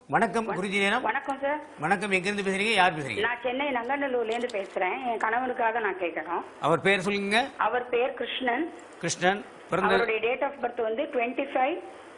வணக்கம் குருஜி நேரம் வணக்கம் சார் வணக்கம் எங்கிருந்து பேசுறீங்க யார் பேசுறீங்க நான் சென்னை நங்கநல்லூர்ல இருந்து பேசுறேன் என் கணவனுக்காக நான் கேட்கணும் அவர் பேர் சொல்லுங்க அவர் பேர் கிருஷ்ணன் கிருஷ்ணன் பிறந்த அவருடைய டேட் ஆஃப் பர்த் வந்து twenty five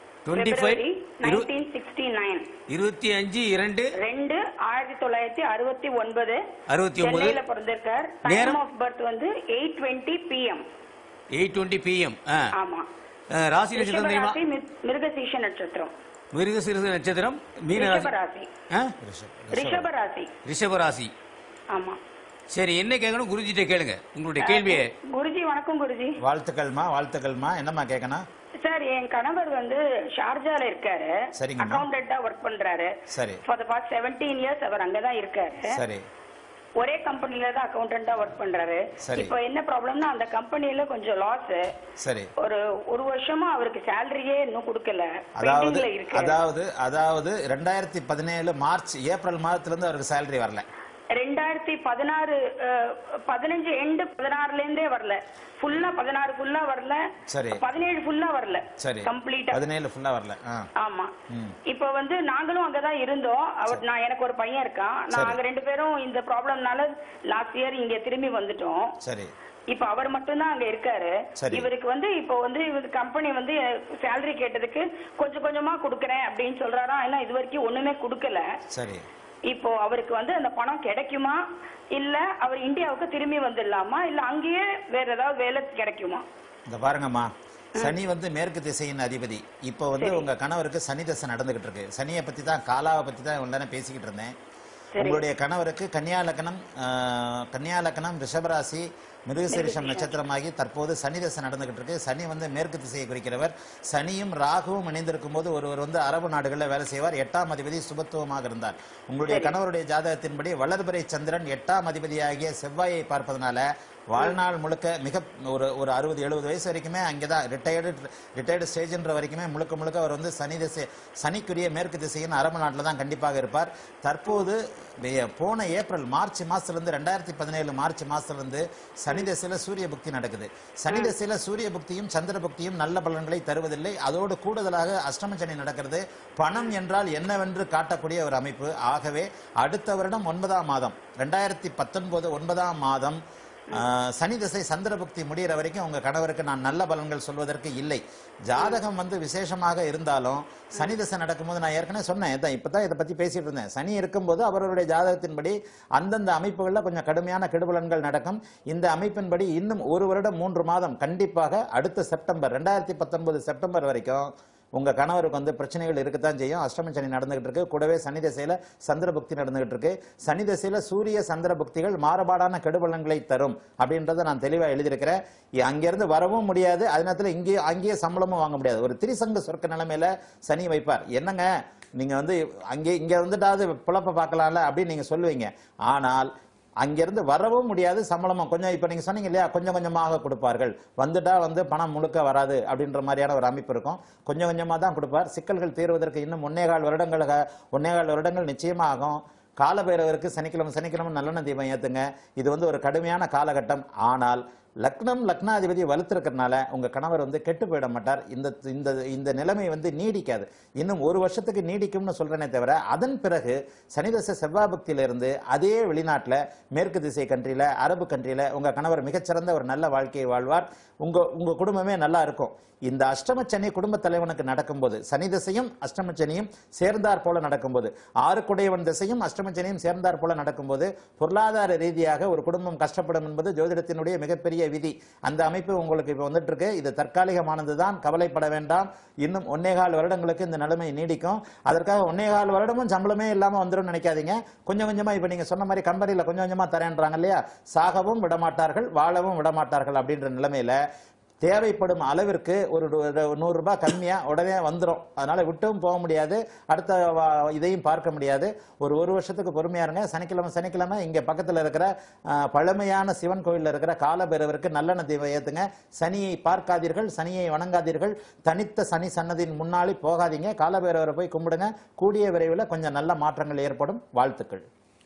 25 nineteen sixty nine இருபத்தி அஞ்சு இரண்டு ரெண்டு ஆயிரத்தி தொள்ளாயிரத்தி அறுபத்தி ஒன்பது அறுபத்தி ஒன்பது சென்னையில பிறந்திருக்கார் டைம் நேரம்? ஆஃப் பர்த் வந்து eight twenty PM eight twenty PM ஆமா ராசி நட்சத்திரம் தெரியுமா ரிஷபராசி மிருக- மிருகசீஷ நட்சத்திரம் மிருக சிறுசு நட்சத்திரம் மீன ராசி ரிஷபராசி ஆ? ரிஷபராசி ரிஷப ராசி ஆமா சரி என்ன கேட்கணும் குருஜிட்ட கேளுங்க உங்களுடைய கேள்வியை குருஜி வணக்கம் குருஜி வாழ்த்துக்கள்மா வாழ்த்துக்கள்மா என்னம்மா கேட்கணும் சார் என் கணவர் வந்து ஷார்ஜால இருக்காரு சரிங்கம்மா. அக்கௌண்டண்டா ஒர்க் பண்றாரு சரி for the past seventeen years அவர் அங்கதான் இருக்காரு சரி ஒரே கம்பெனில தான் அக்கௌண்டண்டா ஒர்க் பண்றாரு சரி. இப்போ என்ன ப்ராப்ளம்னா அந்த கம்பெனில கொஞ்சம் லாஸ் சரி ஒரு ஒரு வருஷமா அவருக்கு சேலரியே இன்னும் கொடுக்கல அதாவது பெண்டிங்ல இருக்கு அதாவது அதாவது ரெண்டாயிரத்தி பதினேழு மார்ச் ஏப்ரல் மாதத்துல இருந்து அவருக்கு சேலரி வரல ரெண்டாயிரத்தி பதினாறு அஹ், பதினஞ்சு எண்டு பதினாறுல இருந்தே வரல ஃபுல்லா பதினாறு ஃபுல்லா வரல சரி. பதினேழு ஃபுல்லா வரல சரி கம்ப்ளீட்டா பதினேழு ஃபுல்லா வரல ஆ ஆமா ம். இப்ப வந்து நாங்களும் அங்கதான் இருந்தோம் அவர் நான் எனக்கு ஒரு பையன் இருக்கான் சரி. நாங்க ரெண்டு பேரும் இந்த ப்ராப்ளம்னால லாஸ்ட் இயர் இங்க திரும்பி வந்துட்டோம் சரி இப்ப அவர் மட்டும்தான் அங்க இருக்காரு சரி. இவருக்கு வந்து இப்போ வந்து இவருக்கு கம்பெனி வந்து சேலரி கேட்டதுக்கு கொஞ்சம் கொஞ்சமா கொடுக்கறேன் அப்படின்னு சொல்றாராம் ஏன்னா இது வரைக்கும் ஒண்ணுமே கொடுக்கல சரி இப்போ அவருக்கு வந்து அந்த பணம் கிடைக்குமா இல்ல அவர் இந்தியாவுக்கு திரும்பி வந்துடலாமா இல்ல அங்கேயே வேற ஏதாவது வேலை கிடைக்குமா இந்த பாருங்கம்மா சனி வந்து மேற்கு திசையின் அதிபதி இப்போ வந்து சரி. உங்க கணவருக்கு சனி தசை நடந்துகிட்டு இருக்கு சனியை பத்தி தான் காலாவை பத்தி தான் இவ்வளவு நேரம் பேசிக்கிட்டு இருந்தேன் சரி. உங்களுடைய கணவருக்கு கன்னியா லக்னம் ஆஹ், கன்னியா லக்னம் ரிஷபராசி மிருகசீரிஷம் நட்சத்திரமாகி தற்போது சனி தசை நடந்துகிட்டு இருக்கு சனி வந்து மேற்கு திசையை குறிக்கிறவர் சனியும் ராகுவும் இணைந்திருக்கும் போது ஒருவர் வந்து அரபு நாடுகளில் வேலை செய்வார் எட்டாம் அதிபதி சுபத்துவமாக இருந்தார் உங்களுடைய கணவருடைய ஜாதகத்தின்படி வளர்பிறை சந்திரன் எட்டாம் அதிபதியாகிய செவ்வாயை பார்ப்பதனால வாழ்நாள் முழுக்க மிக ஒரு ஒரு அறுபது எழுபது வயசு வரைக்குமே அங்கே தான் ரிட்டையர்டு ரிட்டையர்டு ஸ்டேஜ்ன்ற வரைக்குமே முழுக்க முழுக்க அவர் வந்து சனி திசை சனிக்குரிய மேற்கு திசையின் அரபு நாட்டில் தான் கண்டிப்பாக இருப்பார் தற்போது வே- போன ஏப்ரல் மார்ச் மாசத்துலேருந்து ரெண்டாயிரத்தி பதினேழு மார்ச் மாசத்துலேருந்து சனி திசையில் சூரிய புக்தி நடக்குது சனி திசையில் சூரிய புக்தியும் சந்திர புக்தியும் நல்ல பலன்களை தருவதில்லை அதோடு கூடுதலாக அஷ்டம சனி நடக்கிறது பணம் என்றால் என்னவென்று காட்டக்கூடிய ஒரு அமைப்பு ஆகவே அடுத்த வருடம் ஒன்பதாம் மாதம் ரெண்டாயிரத்தி பத்தொன்பது ஒன்பதாம் மாதம் ஆஹ், சனி திசை சந்திரபுக்தி முடிகிற வரைக்கும் உங்க கணவருக்கு நான் நல்ல பலன்கள் சொல்வதற்கு இல்லை ஜாதகம் வந்து விசேஷமாக இருந்தாலும் சனி திசை நடக்கும்போது நான் ஏற்கனவே சொன்னேன் இதான் இப்பதான் இதை பத்தி பேசிட்டு இருந்தேன் சனி இருக்கும்போது அவர்களுடைய ஜாதகத்தின்படி அந்தந்த அமைப்புகளில் கொஞ்சம் கடுமையான கெடுபலன்கள் நடக்கும் இந்த அமைப்பின்படி இன்னும் ஒரு வருடம் மூன்று மாதம் கண்டிப்பாக அடுத்த செப்டம்பர் ரெண்டாயிரத்தி பத்தொன்பது செப்டம்பர் வரைக்கும் உங்க கணவருக்கு வந்து பிரச்சனைகள் இருக்கத்தான் செய்யும் அஷ்டம சனி நடந்துகிட்டு இருக்கு கூடவே சனி திசையில சந்திர புக்தி நடந்துகிட்டு இருக்கு சனி திசையில சூரிய சந்திர புக்திகள் மாறுபாடான கெடுபலன்களை தரும் அப்படின்றத நான் தெளிவா எழுதியிருக்கிறேன் இ- அங்கிருந்து வரவும் முடியாது அதே நேரத்தில் இங்கேயே அங்கேயே சம்பளமும் வாங்க முடியாது ஒரு திரிசங்க சொர்க்க நிலைமையில சனி வைப்பார் என்னங்க நீங்க வந்து அங்கே இங்க வந்துட்டாவது பிழப்ப பார்க்கலாம்ல அப்படின்னு நீங்க சொல்லுவீங்க ஆனால் அங்கிருந்து வரவும் முடியாது சம்பளமும் கொஞ்சம் இப்ப நீங்க சொன்னீங்க இல்லையா கொஞ்சம் கொஞ்சமாக கொடுப்பார்கள் வந்துட்டா வந்து பணம் முழுக்க வராது அப்படின்ற மாதிரியான ஒரு அமைப்பு இருக்கும் கொஞ்சம் கொஞ்சமா தான் கொடுப்பார் சிக்கல்கள் தீர்வதற்கு இன்னும் ஒன்னேகால் வருடங்கள் ஒன்னேகால் வருடங்கள் நிச்சயமா ஆகும் காலபைரவருக்கு சனிக்கிழமை சனிக்கிழமை நல்லெண்ணெய் தீபம் ஏத்துங்க இது வந்து ஒரு கடுமையான காலகட்டம் ஆனால் லக்னம் லக்னாதிபதி வலுத்திருக்கிறதுனால உங்க கணவர் வந்து கெட்டு போயிட மாட்டார் இந்த இந்த இந்த நிலைமை வந்து நீடிக்காது இன்னும் ஒரு வருஷத்துக்கு நீடிக்கும்னு சொல்றேனே தவிர அதன் பிறகு சனிதச செவ்வாபக்தியில இருந்து அதே வெளிநாட்டுல மேற்கு திசை கண்ட்ரியில அரபு கண்ட்ரியில உங்க கணவர் மிகச்சிறந்த ஒரு நல்ல வாழ்க்கையை வாழ்வார் உங்க உங்க குடும்பமே நல்லா இருக்கும் இந்த அஷ்டம சனி குடும்ப தலைவனுக்கு நடக்கும்போது சனி திசையும் அஷ்டம சனியும் சேர்ந்தார் போல நடக்கும்போது ஆறுக்குடையவன் திசையும் அஷ்டம சனியும் சேர்ந்தார் போல நடக்கும்போது பொருளாதார ரீதியாக ஒரு குடும்பம் கஷ்டப்படும் என்பது ஜோதிடத்தினுடைய மிகப்பெரிய விதி அந்த அமைப்பு உங்களுக்கு இப்போ வந்துட்டு இருக்கு இது தற்காலிகமானது தான் கவலைப்பட வேண்டாம் இன்னும் ஒன்னேகால் வருடங்களுக்கு இந்த நிலைமை நீடிக்கும் அதற்காக ஒன்னேகால் வருடமும் சம்பளமே இல்லாம வந்துடும் நினைக்காதீங்க கொஞ்சம் கொஞ்சமா இப்ப நீங்க சொன்ன மாதிரி கம்பெனில கொஞ்சம் கொஞ்சமா தரேன்றாங்க இல்லையா சாகவும் விடமாட்டார்கள் வாழவும் விடமாட்டார்கள் அப்படின்ற நிலைமையில தேவைப்படும் அளவிற்கு ஒரு ரு- நூறு ரூபாய் கம்மியா உடனே வந்துடும் அதனால விட்டும் போக முடியாது அடுத்த வா- இதையும் பார்க்க முடியாது ஒரு ஒரு வருஷத்துக்கு பொறுமையா இருங்க சனிக்கிழமை சனிக்கிழமை இங்க பக்கத்துல இருக்கிற ஆஹ், பழமையான சிவன் கோயில்ல இருக்கிற காலபைரவருக்கு நல்லெண்ணெய் தீபம் ஏத்துங்க சனியை பார்க்காதீர்கள் சனியை வணங்காதீர்கள் தனித்த சனி சன்னதியின் முன்னாடி போகாதீங்க காலபைரவரை போய் கும்பிடுங்க கூடிய விரைவில் கொஞ்சம் நல்ல மாற்றங்கள் ஏற்படும் வாழ்த்துக்கள்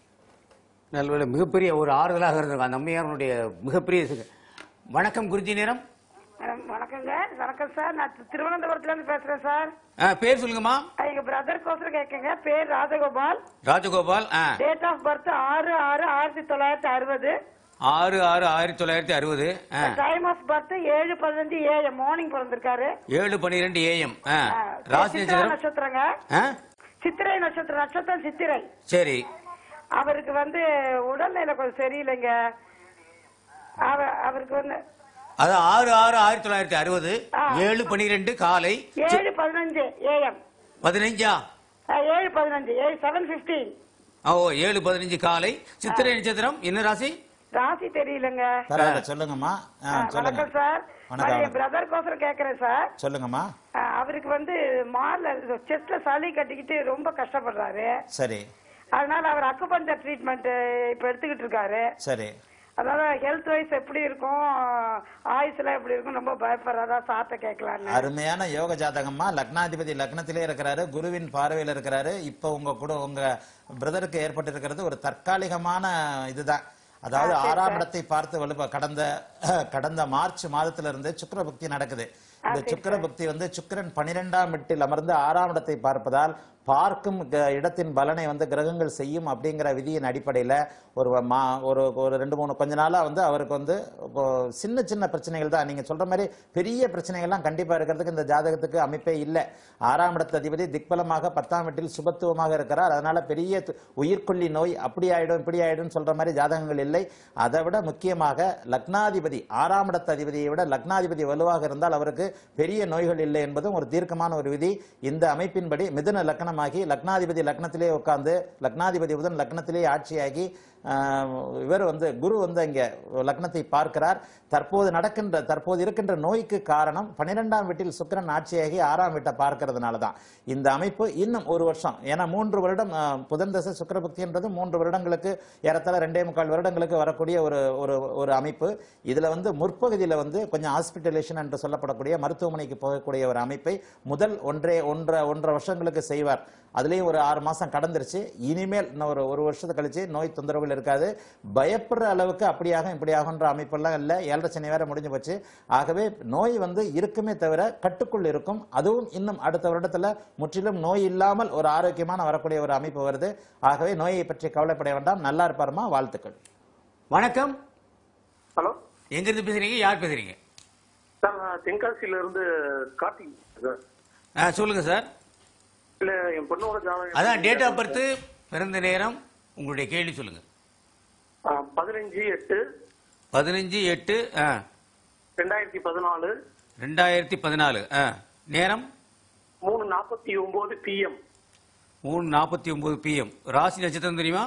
நல்ல மிகப்பெரிய ஒரு ஆறுதலாக இருந்திருக்கும் அந்த அம்மையாருடைய மிகப்பெரிய இது. வணக்கம் குருஜி நேரம் மேடம் வணக்கங்க வணக்கம் வணக்கம் சார் நான் தி- திருவனந்தபுரத்துல இருந்து பேசுறேன் சார் ஆ, பேர் சொல்லுங்கம்மா அஹ் எங்க பிரதர் கோசரம் கேட்குங்க பேர் ராஜகோபால் ராஜகோபால் ஆ டேட் ஆஃப் பர்த் ஆறு ஆறு ஆயிரத்தி தொள்ளாயிரத்தி அறுபது ஆறு ஆறு ஆயிரத்தி தொள்ளாயிரத்தி அறுபது ஆ டைம் ஆஃப் பர்த் ஏழு பதினஞ்சு ஏழு மார்னிங் பிறந்திருக்காரு ஏழு பன்னிரெண்டு ஏஎம் ஆ அஹ் ராசி சித்திரை நட்சத்திரம் நட்சத்திரங்க ஆ சித்திரை நட்சத்திரம் நட்சத்திரம் சித்திரை சரி அவருக்கு வந்து உடல்நிலை கொஞ்சம் சரியில்லைங்க அவ அவருக்கு வந்து அது ஆறு ஆறு ஆயிரத்தி தொள்ளாயிரத்தி அறுபது ஆ. ஏழு பன்னிரெண்டு காலை ஏழு பதினஞ்சு ஏஎம் பதினைஞ்சா ஏழு பதினஞ்சு ஏழு செவன் பிப்டீன் ஓ ஏழு பதினஞ்சு காலை சித்திரை நட்சத்திரம் என்ன ராசி ராசி தெரியலங்க பரவாயில்ல சொல்லுங்கம்மா ஆ, ஆ, சொல்லுங்க வணக்கம் சார் வணக்கம், என் வணக்கம். பிரதர் கோசரம் கேக்குறேன் சார் சொல்லுங்கம்மா ஆ, அவருக்கு வந்து மார்ல செஸ்ட்ல சளி கட்டிக்கிட்டு ரொம்ப கஷ்டப்படுறாரு சரி அதனால அவர் அக்குபஞ்சர் ட்ரீட்மெண்ட் இப்ப எடுத்துக்கிட்டு இருக்காரு சரி அதனால ஹெல்த் வைஸ் எப்படி இருக்கும் ஆயுஸ்ல எப்படி இருக்கும் ரொம்ப பயப்படுறாரா சாத்த கேட்கலான்னு அருமையான யோக ஜாதகம்மா லக்னாதிபதி லக்னத்திலே இருக்கிறாரு குருவின் பார்வையில் இருக்கிறாரு இப்போ உங்க கூட உங்க பிரதருக்கு ஏற்பட்டிருக்கிறது ஒரு தற்காலிகமான இதுதான் அதாவது ஆறாம் இடத்தை பார்த்து வலுப்ப கடந்த கடந்த மார்ச் மாதத்துல இருந்து சுக்கிர புக்தி நடக்குது இந்த சுக்கிர புக்தி வந்து சுக்கிரன் பனிரெண்டாம் வீட்டில் அமர்ந்து ஆறாம் இடத்தை பார்ப்பதால் பார்க்கும் க- இடத்தின் பலனை வந்து கிரகங்கள் செய்யும் அப்படிங்கிற விதியின் அடிப்படையில் ஒரு மா ஒரு ஒரு ரெண்டு மூணு கொஞ்ச நாளாக வந்து அவருக்கு வந்து இப்போ சின்ன சின்ன பிரச்சனைகள் தான் நீங்கள் சொல்கிற மாதிரி பெரிய பிரச்சனைகள்லாம் கண்டிப்பாக இருக்கிறதுக்கு இந்த ஜாதகத்துக்கு அமைப்பே இல்லை ஆறாம் இடத்து அதிபதி திக்பலமாக பத்தாம் வீட்டில் சுபத்துவமாக இருக்கிறார் அதனால பெரிய து- உயிர்கொல்லி நோய் அப்படி ஆயிடும் இப்படி ஆயிடும் சொல்ற மாதிரி ஜாதகங்கள் இல்லை அதை விட முக்கியமாக லக்னாதிபதி ஆறாம் இடத்து அதிபதியை விட லக்னாதிபதி வலுவாக இருந்தால் அவருக்கு பெரிய நோய்கள் இல்லை என்பதும் ஒரு தீர்க்கமான ஒரு விதி இந்த அமைப்பின்படி மிதுன லக்னமாகி லக்னாதிபதி லக்னத்திலே உட்கார்ந்து லக்னாதிபதி புதன் லக்னத்திலே ஆட்சியாகி ஆஹ், இவர் வந்து குரு வந்து இங்கே லக்னத்தை பார்க்கிறார் தற்போது நடக்கின்ற தற்போது இருக்கின்ற நோய்க்கு காரணம் பன்னிரெண்டாம் வீட்டில் சுக்கிரன் ஆட்சியாகி ஆறாம் வீட்டை பார்க்கறதுனால தான் இந்த அமைப்பு இன்னும் ஒரு வருஷம் ஏன்னா மூன்று வருடம் ஆஹ், புதன் தசை சுக்கிர புக்தின்றது மூன்று வருடங்களுக்கு ஏறத்தாழ ரெண்டே முக்கால் வருடங்களுக்கு வரக்கூடிய ஒரு ஒரு ஒரு அமைப்பு இதுல வந்து முற்பகுதியில வந்து கொஞ்சம் ஹாஸ்பிட்டலேஷன் என்று சொல்லப்படக்கூடிய மருத்துவமனைக்கு போகக்கூடிய ஒரு அமைப்பை முதல் ஒன்றே ஒன்றரை ஒன்றரை வருஷங்களுக்கு செய்வார் அதுலயும் ஒரு ஆறு மாசம் கடந்துருச்சு இனிமேல் இன்னும் ஒரு ஒரு வருஷத்தை கழிச்சு நோய் தொந்தரவுகள் இருக்காது பயப்படுற அளவுக்கு அப்படியாக இப்படியாகன்ற அமைப்பெல்லாம் இல்லை ஏழரை சனி வேற முடிஞ்சு போச்சு ஆகவே நோய் வந்து இருக்குமே தவிர கட்டுக்குள் இருக்கும் அதுவும் இன்னும் அடுத்த வருடத்துல முற்றிலும் நோய் இல்லாமல் ஒரு ஆரோக்கியமான வரக்கூடிய ஒரு அமைப்பு வருது ஆகவே நோயை பற்றி கவலைப்பட வேண்டாம் நல்லா இருப்பாருமா வாழ்த்துக்கள் வணக்கம் ஹலோ எங்கிருந்து பேசுறீங்க யார் பேசுறீங்க சார் நான் தென்காசியில இருந்து கார்த்திக் சார் ஆ, சொல்லுங்க சார் இல்ல என் பொண்ணோட ஜாதகம் அதான் டேட் ஆஃப் பர்த் பிறந்த நேரம் உங்களுடைய கேள்வி சொல்லுங்க ஆ, பதினஞ்சு எட்டு பதினஞ்சு எட்டு ஆ, ரெண்டாயிரத்தி பதினாலு ரெண்டாயிரத்தி பதினாலு ஆ, நேரம் மூணு நாற்பத்தி ஒன்பது பிஎம் மூணு நாற்பத்தி ஒன்பது பிஎம் ராசி நட்சத்திரம் தெரியுமா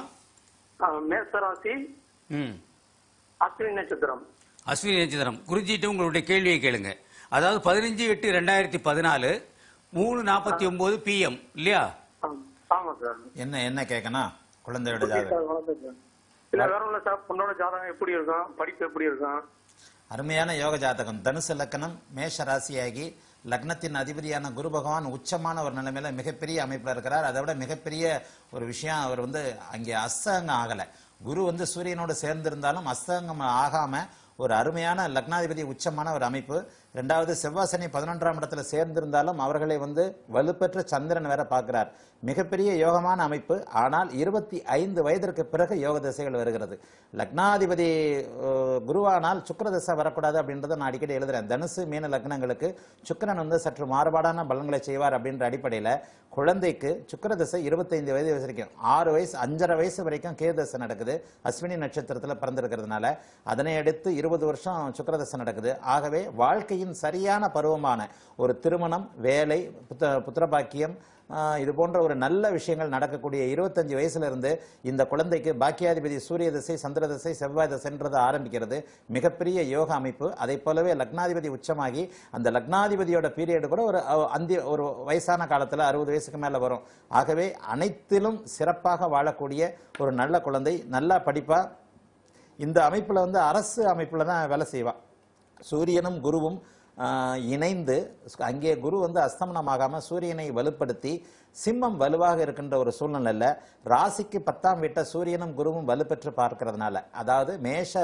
மேசராசி ம் அஸ்வினி நட்சத்திரம் அஸ்வினி நட்சத்திரம் குறிஞ்சிட்டு உங்களுடைய கேள்வியை கேளுங்க அதாவது பதினஞ்சு எட்டு ரெண்டாயிரத்தி பதினாலு மூணு நாற்பத்தி ஒன்பது பிஎம் இல்லையா ஆ, ஆமா சார் என்ன என்ன கேட்கணும் குழந்தையோட ஜாதகம் வணக்கம் சார் இல்ல வேற ஒண்ணும் இல்ல சார் பொண்ணோட ஜாதகம் எப்படி இருக்கும் படிப்பு எப்படி இருக்கும் அருமையான யோக ஜாதகம் தனுசு லக்னம் மேஷ ராசியாகி லக்னத்தின் அதிபதியான குரு பகவான் உச்சமான ஒரு நிலைமையில மிகப்பெரிய அமைப்புல இருக்கிறார் அதை விட மிகப்பெரிய ஒரு விஷயம் அவர் வந்து அங்கே அஸ்தங்கம் ஆகல குரு வந்து சூரியனோடு சேர்ந்திருந்தாலும் அஸ்தங்கம் ஆகாம ஒரு அருமையான லக்னாதிபதி உச்சமான ஒரு அமைப்பு ரெண்டாவது செவ்வாசனி பதினொன்றாம் இடத்துல சேர்ந்திருந்தாலும் அவர்களை வந்து வலுப்பெற்ற சந்திரன் வேற பார்க்கிறார் மிகப்பெரிய யோகமான அமைப்பு ஆனால் இருபத்தி ஐந்து வயதிற்கு பிறகு யோக திசைகள் வருகிறது லக்னாதிபதி அஹ், குருவானால் சுக்கிர திசை வரக்கூடாது அப்படின்றத நான் அடிக்கடி எழுதுறேன் தனுசு மீன லக்னங்களுக்கு சுக்கிரன் வந்து சற்று மாறுபாடான பலன்களை செய்வார் அப்படின்ற அடிப்படையில் குழந்தைக்கு சுக்கிர திசை இருபத்தைந்து வயது வரைக்கும் ஆறு வயசு அஞ்சரை வயசு வரைக்கும் கே தசை நடக்குது அஸ்வினி நட்சத்திரத்தில் பிறந்திருக்கிறதுனால அதனை அடுத்து இருபது வருஷம் சுக்கிர தசை நடக்குது ஆகவே வாழ்க்கையின் சரியான பருவமான ஒரு திருமணம் வேலை புத்த புத்திரபாக்கியம் ஆஹ் இது போன்ற ஒரு நல்ல விஷயங்கள் நடக்கக்கூடிய இருபத்தஞ்சு வயசுல இருந்து இந்த குழந்தைக்கு பாக்கியாதிபதி சூரிய திசை சந்திர திசை செவ்வாய் திசைன்றது ஆரம்பிக்கிறது மிகப்பெரிய யோக அமைப்பு அதை போலவே லக்னாதிபதி உச்சமாகி அந்த லக்னாதிபதியோட பீரியட் கூட ஒரு அஹ், அந்தி ஒரு வயசான காலத்துல அறுபது வயசுக்கு மேல வரும் ஆகவே அனைத்திலும் சிறப்பாக வாழக்கூடிய ஒரு நல்ல குழந்தை நல்லா படிப்பா இந்த அமைப்புல வந்து அரசு அமைப்புல தான் வேலை செய்வா சூரியனும் குருவும் ஆஹ், இணைந்து அங்கே குரு வந்து அஸ்தமனமாகாம சூரியனை வலுப்படுத்தி சிம்மம் வலுவாக இருக்கின்ற ஒரு சூழ்நிலையில ராசிக்கு பத்தாம் வீட்டை சூரியனும் குருவும் வலுப்பெற்று பார்க்கறதுனால அதாவது மேஷ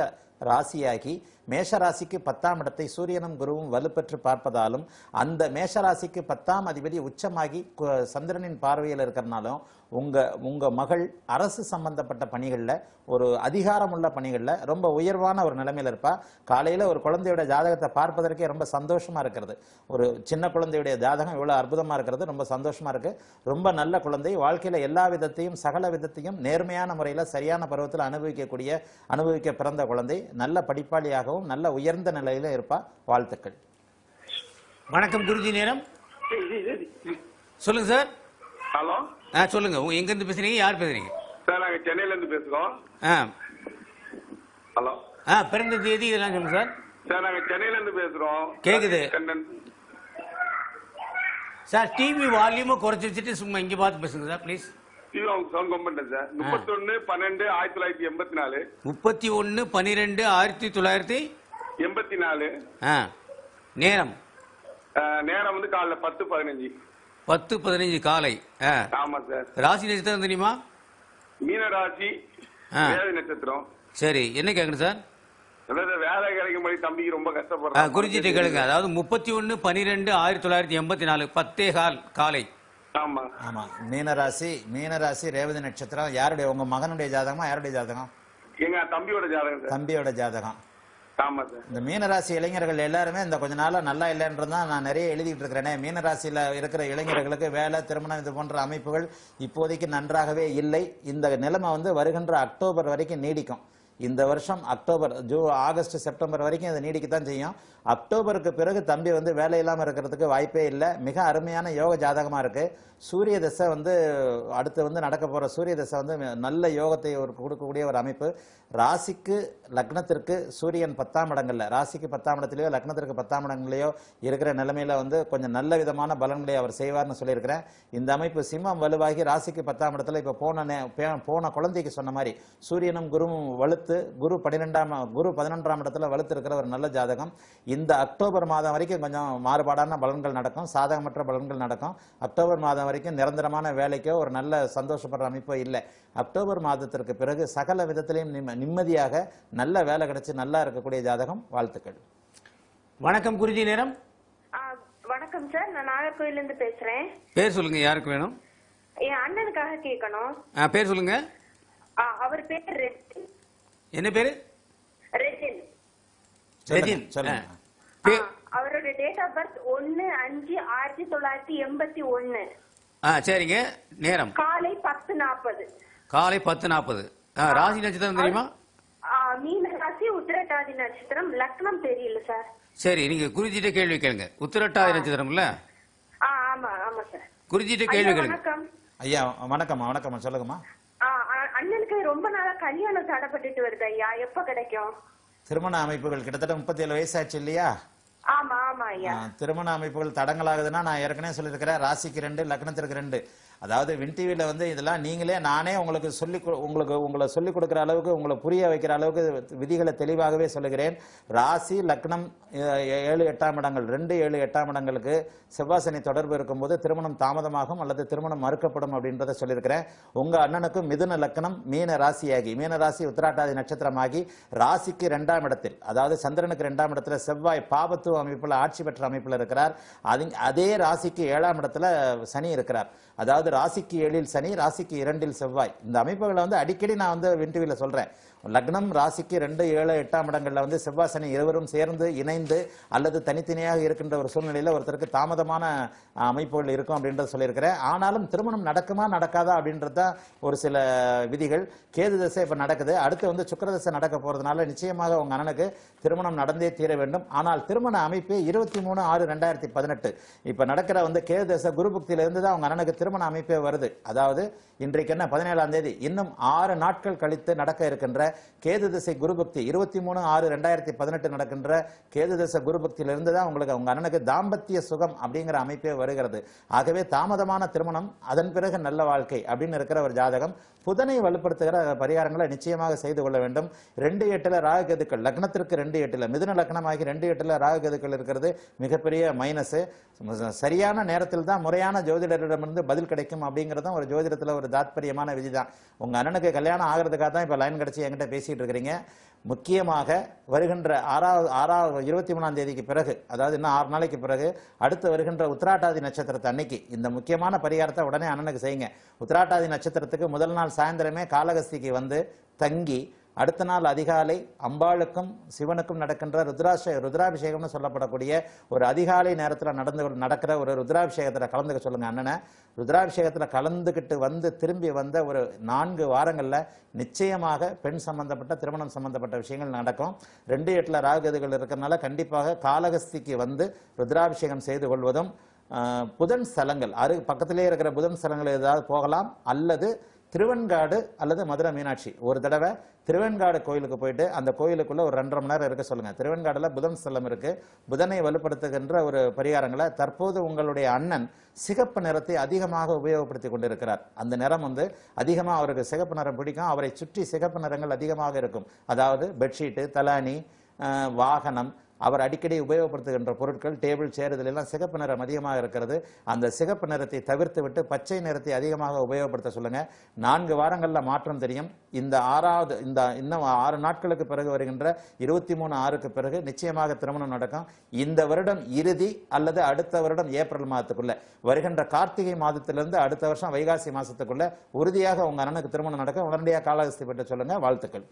ராசியாகி மேஷ ராசிக்கு பத்தாம் இடத்தை சூரியனும் குருவும் வலுப்பெற்று பார்ப்பதாலும் அந்த மேஷ ராசிக்கு பத்தாம் அதிபதி உச்சமாகி கு- சந்திரனின் பார்வையில் இருக்கிறனாலும் உங்க உங்க மகள் அரசு சம்பந்தப்பட்ட பணிகள்ல ஒரு அதிகாரமுள்ள பணிகள்ல ரொம்ப உயர்வான ஒரு நிலைமையில இருப்பா காலையில ஒரு குழந்தையோட ஜாதகத்தை பார்ப்பதற்கே ரொம்ப சந்தோஷமா இருக்கிறது ஒரு சின்ன குழந்தையுடைய ஜாதகம் இவ்வளவு அற்புதமா இருக்கிறது ரொம்ப சந்தோஷமா இருக்கு ரொம்ப நல்ல குழந்தை வாழ்க்கையில எல்லா விதத்தையும் சகல விதத்தையும் நேர்மையான முறையில சரியான பருவத்தில் அனுபவிக்கக்கூடிய அனுபவிக்க பிறந்த குழந்தை நல்ல படிப்பாளியாகவும் நல்ல உயர்ந்த நிலையில இருப்பா வாழ்த்துக்கள் வணக்கம் குருஜி நேரம் சொல்லுங்க சார் ஹலோ ஆ சொல்லுங்க உங்க எங்க இருந்து பேசுறீங்க யார் பேசுறீங்க சார் நாங்க சென்னையில இருந்து பேசுறோம் ஆ ஹலோ ஆ பிறந்த தேதி இதெல்லாம் சொல்லுங்க சார் சார் நாங்க சென்னையில இருந்து பேசுறோம் கேக்குது. கண்ணன். சார் டிவி வால்யூமை குறைச்சி வச்சுட்டு சும்மா இங்க பார்த்து பேசுங்க சார் ப்ளீஸ் டிவி அவங்க சவுண்ட் கம்பெனி சார் முப்பத்தொன்னு பன்னெண்டு ஆயிரத்தி தொள்ளாயிரத்தி எண்பத்தி நாலு முப்பத்தி ஒன்று பன்னிரெண்டு ஆயிரத்தி தொள்ளாயிரத்தி எண்பத்தி நாலு ஆ நேரம் அஹ், நேரம் வந்து காலைல பத்து பதினஞ்சு பத்து பதினஞ்சு காலை ஆ ஆமா சார் ராசி நட்சத்திரம் தெரியுமா மீனராசி ஆ. வேலை நட்சத்திரம் சரி என்ன கேட்கணும் சார் அதாவது வேலை கிடைக்கும்படி தம்பிக்கு ரொம்ப ஆ, கஷ்டப்படுறான் குறிச்சிட்டு கேளுங்க அதாவது முப்பத்தி ஒன்று பன்னிரெண்டு ஆயிரத்தி தொள்ளாயிரத்தி எண்பத்தி நாலு பத்தே கால் காலை ஆமா ஆமா மீனராசி மீனராசி ரேவதி நட்சத்திரம் யாருடைய உங்க மகனுடைய ஜாதகமா யாருடைய ஜாதகம் எங்க தம்பியோட ஜாதகம் சார் தம்பியோட ஜாதகம் ஆமா சார் இந்த மீனராசி இளைஞர்கள் எல்லாருமே இந்த கொஞ்ச நாளா நல்லா இல்லைன்றது தான் நான் நிறைய எழுதிட்டு இருக்கிறேனே மீனராசியில இருக்கிற இளைஞர்களுக்கு வேலை திருமணம் இது போன்ற அமைப்புகள் இப்போதைக்கு நன்றாகவே இல்லை இந்த நிலைமை வந்து வருகின்ற அக்டோபர் வரைக்கும் நீடிக்கும் இந்த வருஷம் அக்டோபர் ஜூ ஆகஸ்ட் செப்டம்பர் வரைக்கும் இது நீடிக்கத்தான் செய்யும் அக்டோபருக்கு பிறகு தம்பி வந்து வேலை இல்லாம இருக்கிறதுக்கு வாய்ப்பே இல்லை மிக அருமையான யோக ஜாதகமா இருக்கு சூரிய தசை வந்து அடுத்து வந்து நடக்க போற சூரிய தசை வந்து நல்ல யோகத்தை ஒரு கொடுக்கக்கூடிய ஒரு அமைப்பு ராசிக்கு லக்னத்திற்கு சூரியன் பத்தாம் இடங்கள்ல ராசிக்கு பத்தாம் இடத்துலயோ லக்னத்திற்கு பத்தாம் இடங்களையோ இருக்கிற நிலைமையில வந்து கொஞ்சம் நல்ல விதமான பலன்களை அவர் செய்வார்னு சொல்லியிருக்கிறேன் இந்த அமைப்பு சிம்மம் வலுவாகி ராசிக்கு பத்தாம் இடத்துல இப்ப போன நே- பே- போன குழந்தைக்கு சொன்ன மாதிரி சூரியனும் குருவும் வலுத்து குரு பன்னிரெண்டாம் குரு பதினொன்றாம் இடத்துல வலுத்து இருக்கிற ஒரு நல்ல ஜாதகம் இந்த அக்டோபர் மாதம் வரைக்கும் கொஞ்சம் மாறுபாடான பலன்கள் நடக்கும் சாதகமற்ற பலன்கள் நடக்கும் அக்டோபர் மாதம் வரைக்கும் நிரந்தரமான வேலைக்கோ ஒரு நல்ல சந்தோஷப்படுற அமைப்போ இல்லை அக்டோபர் மாதத்திற்கு பிறகு சகல விதத்திலையும் நிம்ம- நிம்மதியாக நல்ல வேலை கிடைச்சு நல்லா இருக்கக்கூடிய ஜாதகம் வாழ்த்துக்கள் வணக்கம் குருஜி நேரம் ஆ, வணக்கம் சார் நான் நாகர்கோயில இருந்து பேசுறேன் பேர் சொல்லுங்க யாருக்கு வேணும் என் அண்ணனுக்காக கேட்கணும் ஆ, பேர் சொல்லுங்க ஆ, அவர் பேர் ரெட்டின் என்ன பேரு ரெட்டின் சொல்லுங்க, ரஜின். சொல்லுங்க ஆ. ஆ, பே- அவரோட டேட் ஆஃப் பர்த் ஒன்னு அஞ்சு ஆயிரத்தி தொள்ளாயிரத்தி எண்பத்தி ஒன்னு ஆ சரிங்க நேரம் காலை பத்து நாற்பது காலை பத்து நாற்பது ராசி நட்சத்திரம் தெரியுமா மீன ராசி உத்திரட்டாதி நட்சத்திரம் லக்னம் தெரியல சார் சரி நீங்க குருஜிட்ட கேள்வி கேளுங்க உத்திரட்டாதி நட்சத்திரம்ல ஆ ஆமா ஆமா சார் குருஜிட்ட ஐயா, கேள்வி கேளுங்க வணக்கம் ஐயா வணக்கம்மா வணக்கம்மா சொல்லுங்கம்மா ஆ, அ- அண்ணனுக்கு ரொம்ப நாளா கல்யாணம் தடைப்பட்டுட்டு வருது ஐயா எப்ப கிடைக்கும் திருமண அமைப்புகள் கிட்டத்தட்ட முப்பத்தி ஏழு வயசாச்சு இல்லையா ஆமா ஆமா ஐயா ஆ, திருமண அமைப்புகள் தடங்களாகுதுன்னா நான் ஏற்கனவே சொல்லியிருக்கிறேன் ராசிக்கு ரெண்டு லக்னத்திற்கு ரெண்டு அதாவது வின் டிவியில் வந்து இதெல்லாம் நீங்களே நானே உங்களுக்கு சொல்லி கொ- உங்களுக்கு உங்களை சொல்லிக் கொடுக்குற அளவுக்கு உங்களை புரிய வைக்கிற அளவுக்கு விதிகளை தெளிவாகவே சொல்லுகிறேன் ராசி லக்னம் ஏ- ஏழு எட்டாம் இடங்கள் ரெண்டு ஏழு எட்டாம் இடங்களுக்கு செவ்வாசனி தொடர்பு இருக்கும்போது திருமணம் தாமதமாகும் அல்லது திருமணம் மறுக்கப்படும் அப்படின்றத சொல்லியிருக்கிறேன் உங்க அண்ணனுக்கு மிதுன லக்னம் மீன ராசியாகி மீன ராசி உத்திராட்டாதி நட்சத்திரமாகி ராசிக்கு இரண்டாம் இடத்தில் அதாவது சந்திரனுக்கு இரண்டாம் இடத்துல செவ்வாய் பாபத்துவ அமைப்புல ஆட்சி பெற்ற அமைப்புல இருக்கிறார் அது அதே ராசிக்கு ஏழாம் இடத்துல சனி இருக்கிறார் அதாவது ராசிக்கு ஏழில் சனி ராசிக்கு இரண்டில் செவ்வாய் இந்த அமைப்புகளை வந்து அடிக்கடி நான் வந்து வின்டிவில சொல்றேன் லக்னம் ராசிக்கு ரெண்டு ஏழு எட்டாம் இடங்கள்ல வந்து செவ்வாய் சனி இருவரும் சேர்ந்து இணைந்து அல்லது தனித்தனியாக இருக்கின்ற ஒரு சூழ்நிலையில ஒருத்தருக்கு தாமதமான அஹ், அமைப்புகள் இருக்கும் அப்படின்றத சொல்லியிருக்கிறேன் ஆனாலும் திருமணம் நடக்குமா நடக்காதா அப்படின்றது தான் ஒரு சில விதிகள் கேது தசை இப்ப நடக்குது அடுத்து வந்து சுக்கிர தசை நடக்க போறதுனால நிச்சயமாக உங்க அண்ணனுக்கு திருமணம் நடந்தே தீர வேண்டும் ஆனால் திருமண அமைப்பு இருபத்தி மூணு ஆறு ரெண்டாயிரத்தி பதினெட்டு இப்ப நடக்கிற வந்து கேது தசை குரு புக்தியில இருந்து தான் உங்க அண்ணனுக்கு திருமண அமைப்பே வருது அதாவது இன்றைக்கு என்ன பதினேழாம் தேதி இன்னும் ஆறு நாட்கள் கழித்து நடக்க இருக்கின்ற கேது திசை குருபக்தி இருபத்தி மூணு ஆறு ரெண்டாயிரத்தி பதினெட்டு நடக்கின்ற கேது திசை குருபக்தியிலிருந்து தான் உங்களுக்கு உங்க அண்ணனுக்கு தாம்பத்திய சுகம் அப்படிங்கிற அமைப்பே வருகிறது ஆகவே தாமதமான திருமணம் அதன் பிறகு நல்ல வாழ்க்கை அப்படின்னு இருக்கிற ஒரு ஜாதகம் புதனை வலுப்படுத்துகிற பரிகாரங்களை நிச்சயமாக செய்து கொள்ள வேண்டும் ரெண்டு எட்டுல ராகு கேதுக்கள் லக்னத்திற்கு ரெண்டு எட்டுல மிதுன லக்னமாகி ரெண்டு எட்டுல ராகு கேது கேதுக்கள் இருக்கிறது மிகப்பெரிய மைனஸ் சரியான நேரத்தில் தான் முறையான ஜோதிடரிடமிருந்து பதில் கிடைக்கும் அப்படிங்கிறது தான் ஒரு ஜோதிடத்தில் ஒரு தாத்பரியமான விதி தான் உங்கள் அண்ணனுக்கு கல்யாணம் ஆகிறதுக்காக தான் இப்போ லைன் கிடச்சி என்கிட்ட பேசிகிட்டு இருக்கிறீங்க முக்கியமாக வருகின்ற ஆறாவது ஆறாவது இருபத்தி மூணாம் தேதிக்கு பிறகு அதாவது இன்னும் ஆறு நாளைக்கு பிறகு அடுத்து வருகின்ற உத்திராட்டாதி நட்சத்திரத்தை அன்னைக்கு இந்த முக்கியமான பரிகாரத்தை உடனே அண்ணனுக்கு செய்யுங்க உத்திராட்டாதி நட்சத்திரத்துக்கு முதல் நாள் சாயந்தரமே காலகஸ்திக்கு வந்து தங்கி அடுத்த நாள் அதிகாலை அம்பாளுக்கும் சிவனுக்கும் நடக்கின்ற ருத்ராஷ ருத்ராபிஷேகம்னு சொல்லப்படக்கூடிய ஒரு அதிகாலை நேரத்தில் நடந்து நடக்கிற ஒரு ருத்ராபிஷேகத்தில் கலந்துக்க சொல்லுங்க அண்ணனை ருத்ராபிஷேகத்தில் கலந்துக்கிட்டு வந்து திரும்பி வந்த ஒரு நான்கு வாரங்களில் நிச்சயமாக பெண் சம்பந்தப்பட்ட திருமணம் சம்பந்தப்பட்ட விஷயங்கள் நடக்கும் ரெண்டு எட்டில் ராகுகதிகள் இருக்கிறனால கண்டிப்பாக காலகஸ்திக்கு வந்து ருத்ராபிஷேகம் செய்து கொள்வதும் ஆஹ், புதன் ஸ்தலங்கள் அரு பக்கத்திலே இருக்கிற புதன் ஸ்தலங்கள் ஏதாவது போகலாம் அல்லது திருவெண்காடு அல்லது மதுரை மீனாட்சி ஒரு தடவை திருவெண்காடு கோயிலுக்கு போயிட்டு அந்த கோயிலுக்குள்ள ஒரு ரெண்டரை மணி நேரம் இருக்க சொல்லுங்க திருவெண்காடுல புதன் ஸ்தலம் இருக்கு புதனை வலுப்படுத்துகின்ற ஒரு பரிகாரங்களை தற்போது உங்களுடைய அண்ணன் சிகப்பு நிறத்தை அதிகமாக உபயோகப்படுத்தி கொண்டிருக்கிறார் அந்த நிறம் வந்து அதிகமாக அவருக்கு சிகப்பு நிறம் பிடிக்கும் அவரை சுற்றி சிகப்பு நிறங்கள் அதிகமாக இருக்கும் அதாவது பெட்ஷீட்டு தலானி அஹ், வாகனம் அவர் அடிக்கடி உபயோகப்படுத்துகின்ற பொருட்கள் டேபிள் சேர் இதில் எல்லாம் சிகப்பு நிறம் அதிகமாக இருக்கிறது அந்த சிகப்பு நிறத்தை தவிர்த்து விட்டு பச்சை நிறத்தை அதிகமாக உபயோகப்படுத்த சொல்லுங்க நான்கு வாரங்களில் மாற்றம் தெரியும் இந்த ஆறாவது இந்த இன்னும் ஆறு நாட்களுக்கு பிறகு வருகின்ற இருபத்தி மூணு ஆறுக்கு பிறகு நிச்சயமாக திருமணம் நடக்கும் இந்த வருடம் இறுதி அல்லது அடுத்த வருடம் ஏப்ரல் மாதத்துக்குள்ள வருகின்ற கார்த்திகை மாதத்திலிருந்து அடுத்த வருஷம் வைகாசி மாசத்துக்குள்ள உறுதியாக உங்க அண்ணனுக்கு திருமணம் நடக்கும் உடனடியாக காலகஸ்தி பெற்று சொல்லுங்க வாழ்த்துக்கள்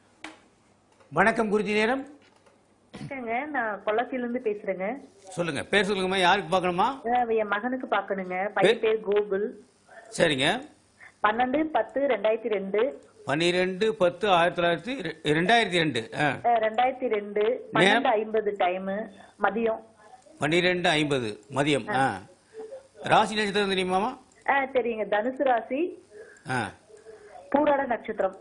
வணக்கம் குருஜி நேரம் வணக்கங்க நான் பொள்ளாச்சியில இருந்து பேசுறேங்க சொல்லுங்க பேர் சொல்லுங்கம்மா யாருக்கு பார்க்கணுமா அஹ் என் மகனுக்கு பாக்கணுங்க பையன் பேர் கோகுல் சரிங்க பன்னெண்டு பத்து ரெண்டாயிரத்தி ரெண்டு பன்னிரெண்டு பத்து ஆயிரத்தி தொள்ளாயிரத்தி ரெ- ரெண்டாயிரத்தி ரெண்டு ஆ அஹ் ரெண்டாயிரத்தி ரெண்டு பன்னெண்டு ஐம்பது டைமு மதியம் பன்னிரெண்டு ஐம்பது மதியம் ஆ ராசி நட்சத்திரம் தெரியுமாமா ஆஹ் தெரியுங்க தனுசு ராசி ஆ பூராட நட்சத்திரம்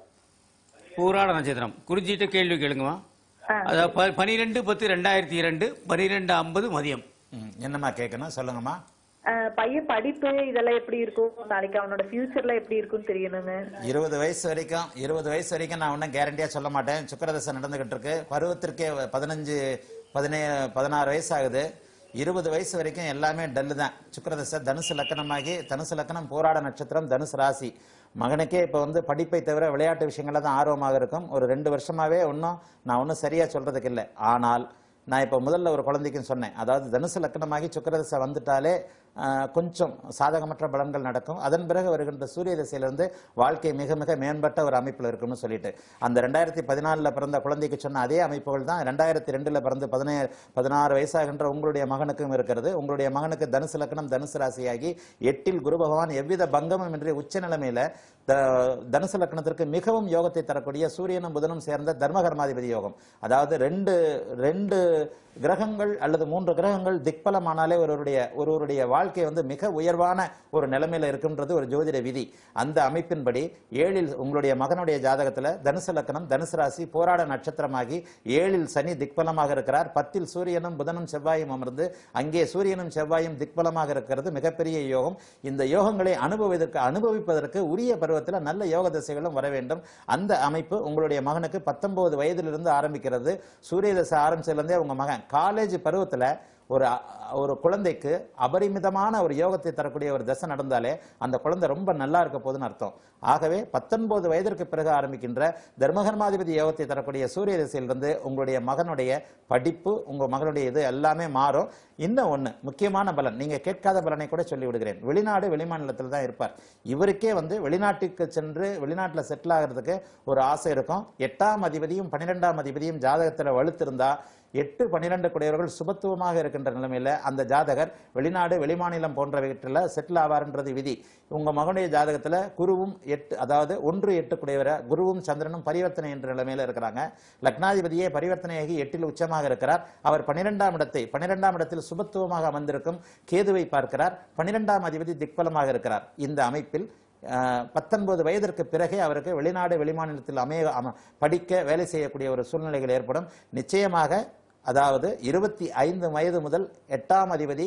பூராட நட்சத்திரம் குறிஞ்சிட்ட கேள்வி கேளுங்கம்மா ஆ. அதாவது ப- பன்னிரெண்டு பத்து ரெண்டாயிரத்தி இரண்டு பன்னிரெண்டு ஐம்பது மதியம் ம், என்னம்மா கேட்கணும் சொல்லுங்கம்மா அஹ் பையன் படிப்பு இதெல்லாம் எப்படி இருக்கும் நாளைக்கு அவனோட ஃபியூச்சர்ல எப்படி இருக்கும்னு தெரியணுங்க இருபது வயசு வரைக்கும் இருபது வயசு வரைக்கும் நான் ஒன்றும் கேரண்டியா சொல்ல மாட்டேன் சுக்கரதசை நடந்துகிட்டு இருக்கு பருவத்திற்கே பதினஞ்சு பதினே பதினாறு வயசு ஆகுது இருபது வயசு வரைக்கும் எல்லாமே டல்லு தான் சுக்கரதசை தனுசு லக்கணமாகி தனுசு லக்கணம் போராட நட்சத்திரம் தனுசு ராசி மகனுக்கே இப்போ வந்து படிப்பை தவிர விளையாட்டு விஷயங்கள்ல தான் ஆர்வமாக இருக்கும் ஒரு ரெண்டு வருஷமாவே ஒன்றும் நான் ஒன்றும் சரியா சொல்றதுக்கு இல்லை ஆனால் நான் இப்போ முதல்ல ஒரு குழந்தைக்கும் சொன்னேன் அதாவது தனுசு லக்னமாகி சுக்கிரதசை வந்துட்டாலே ஆஹ், கொஞ்சம் சாதகமற்ற பலன்கள் நடக்கும் அதன் பிறகு வருகின்ற சூரிய திசையிலிருந்து வாழ்க்கை மிக மிக மேம்பட்ட ஒரு அமைப்பில் இருக்கும்னு சொல்லிட்டு அந்த ரெண்டாயிரத்தி பதினாலில் பிறந்த குழந்தைக்கு சொன்ன அதே அமைப்புகள் தான் ரெண்டாயிரத்தி ரெண்டில் பிறந்து பதினேழு பதினாறு வயசாகின்ற உங்களுடைய மகனுக்கும் இருக்கிறது உங்களுடைய மகனுக்கு தனுசு லக்னம் தனுசு ராசியாகி எட்டில் குரு பகவான் எவ்வித பங்கமும் இன்றி உச்ச நிலைமையில த- தனுசு லக்னத்திற்கு மிகவும் யோகத்தை தரக்கூடிய சூரியனும் புதனும் சேர்ந்த தர்மகர்மாதிபதி யோகம் அதாவது ரெண்டு ரெண்டு கிரகங்கள் அல்லது மூன்று கிரகங்கள் திக்பலமானாலே ஒருவருடைய ஒருவருடைய வாழ்க்கை வந்து மிக உயர்வான ஒரு நிலைமையில இருக்குன்றது ஒரு ஜோதிட விதி அந்த அமைப்பின்படி ஏழில் உங்களுடைய மகனுடைய ஜாதகத்துல தனுசு லக்னம் தனுசு ராசி போராட நட்சத்திரமாகி ஏழில் சனி திக்பலமாக இருக்கிறார் பத்தில் சூரியனும் புதனும் செவ்வாயும் அமர்ந்து அங்கே சூரியனும் செவ்வாயும் திக்பலமாக இருக்கிறது மிகப்பெரிய யோகம் இந்த யோகங்களை அனுபவிப்பதற்கு அனுபவிப்பதற்கு உரிய பருவத்தில் நல்ல யோக திசைகளும் வர வேண்டும் அந்த அமைப்பு உங்களுடைய மகனுக்கு பத்தொன்பது வயதிலிருந்து ஆரம்பிக்கிறது சூரிய தசை ஆரம்பிச்சதுலேருந்தே உங்க மகன் காலேஜ் பருவத்துல ஒரு அ- ஒரு குழந்தைக்கு அபரிமிதமான ஒரு யோகத்தை தரக்கூடிய ஒரு தசை நடந்தாலே அந்த குழந்தை ரொம்ப நல்லா இருக்க போகுதுன்னு அர்த்தம் ஆகவே பத்தொன்பது வயதிற்கு பிறகு ஆரம்பிக்கின்ற தர்மகர்மாதிபதி யோகத்தை தரக்கூடிய சூரிய திசையிலிருந்து உங்களுடைய மகனுடைய படிப்பு உங்க மகனுடைய இது எல்லாமே மாறும் இன்னும் ஒண்ணு முக்கியமான பலன் நீங்க கேட்காத பலனை கூட சொல்லி விடுகிறேன் வெளிநாடு வெளிமாநிலத்தில் தான் இருப்பார் இவருக்கே வந்து வெளிநாட்டுக்கு சென்று வெளிநாட்டுல செட்டில் ஆகிறதுக்கு ஒரு ஆசை இருக்கும் எட்டாம் அதிபதியும் பன்னிரெண்டாம் அதிபதியும் ஜாதகத்துல வலுத்திருந்தா எட்டு பன்னிரண்டு குடையவர்கள் சுபத்துவமாக இருக்கின்ற நிலைமையில அந்த ஜாதகர் வெளிநாடு வெளிமாநிலம் போன்றவற்றில் செட்டில் ஆவார்ன்றது விதி உங்க மகனுடைய ஜாதகத்துல குருவும் எட்டு அதாவது ஒன்று எட்டு குடையவர குருவும் சந்திரனும் பரிவர்த்தனை என்ற நிலைமையில இருக்கிறாங்க லக்னாதிபதியே பரிவர்த்தனையாகி எட்டில் உச்சமாக இருக்கிறார் அவர் பன்னிரெண்டாம் இடத்தை பன்னிரெண்டாம் இடத்தில் சுபத்துவமாக அமர்ந்திருக்கும் கேதுவை பார்க்கிறார் பன்னிரெண்டாம் அதிபதி திக்பலமாக இருக்கிறார் இந்த அமைப்பில் அஹ், பத்தொன்பது வயதிற்கு பிறகே அவருக்கு வெளிநாடு வெளிமாநிலத்தில் அமைய அம- படிக்க வேலை செய்யக்கூடிய ஒரு சூழ்நிலைகள் ஏற்படும் நிச்சயமாக அதாவது இருபத்தி ஐந்து வயது முதல் எட்டாம் அதிபதி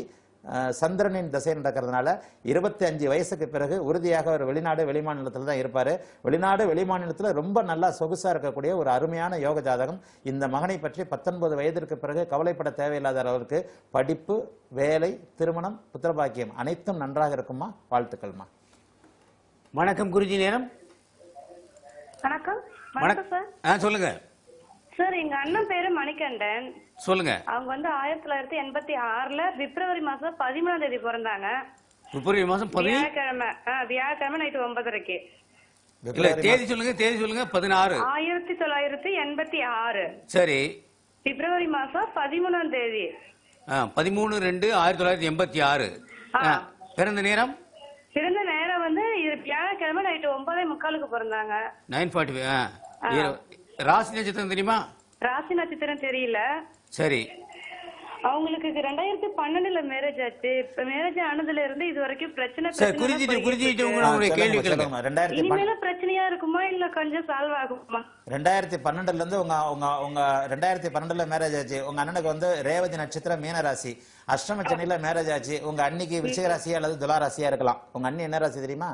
அஹ், சந்திரனின் திசை நடக்கிறதுனால இருபத்தி அஞ்சு வயசுக்கு பிறகு உறுதியாக ஒரு வெளிநாடு வெளிமாநிலத்தில் தான் இருப்பார் வெளிநாடு வெளிமாநிலத்தில் ரொம்ப நல்லா சொகுசா இருக்கக்கூடிய ஒரு அருமையான யோக ஜாதகம் இந்த மகனை பற்றி பத்தொன்பது வயதிற்கு பிறகு கவலைப்பட தேவையில்லாத அளவுக்கு படிப்பு வேலை திருமணம் புத்திரபாக்கியம் அனைத்தும் நன்றாக இருக்குமா வாழ்த்துக்கள்மா வணக்கம் குருஜி நேரம் வணக்கம் வணக்கம் சார் ஆ சொல்லுங்க சார் எங்க அண்ணன் பேரு மணிகண்டன் சொல்லுங்க அவங்க வந்து ஆயிரத்தி தொள்ளாயிரத்தி எண்பத்தி ஆறுல பிப்ரவரி மாசம் பதிமூணாம் தேதி பிறந்தாங்க பிப்ரவரி மாசம் பதி வியாழக்கிழமை ஆ, வியாழக்கிழமை நைட்டு ஒன்பதரைக்கு இல்ல தேதி சொல்லுங்க தேதி சொல்லுங்க பதினாறு ஆயிரத்தி தொள்ளாயிரத்தி எண்பத்தி ஆறு சரி பிப்ரவரி மாசம் பதிமூணாம் தேதி ஆ, பதிமூணு ரெண்டு ஆயிரத்தி தொள்ளாயிரத்தி எண்பத்தி ஆறு ஆ, பிறந்த நேரம் பிறந்த நேரம் வந்து இது வியாழக்கிழமை நைட்டு ஒன்பதே முக்காலுக்கு பிறந்தாங்க நைன் ஃபார்ட்டி ராசி நட்சத்திரம் தெரியுமா ராசி நட்சத்திரம் தெரியல சரி அவங்களுக்கு இது ரெண்டாயிரத்தி பன்னெண்டுல மேரேஜ் ஆச்சு இப்ப மேரேஜ் ஆனதுல இருந்து இது வரைக்கும் பிரச்சனை சார் பிரச்சனை குறிஞ்சிட்டு போயிட்டு குறிஞ்சிட்டு இருக்கு. உங்களுடைய கேள்வி கேளுங்க சொல்லுங்கம்மா ரெண்டாயிரத்தி பன் இனிமேலும் பிரச்சனையா இருக்குமா இல்ல கொஞ்சம் சால்வ் ஆகுமா ரெண்டாயிரத்தி பன்னெண்டுல இருந்து உங்க உங்க உங்க ரெண்டாயிரத்தி பன்னெண்டுல மேரேஜ் ஆச்சு உங்க அண்ணனுக்கு வந்து ரேவதி நட்சத்திரம் மீன ராசி அஷ்டம சனியில மேரேஜ் ஆச்சு உங்க அன்னிக்கு விருச்சிக ராசி அல்லது துலா ராசியா இருக்கலாம் உங்க அண்ணி என்ன ராசி தெரியுமா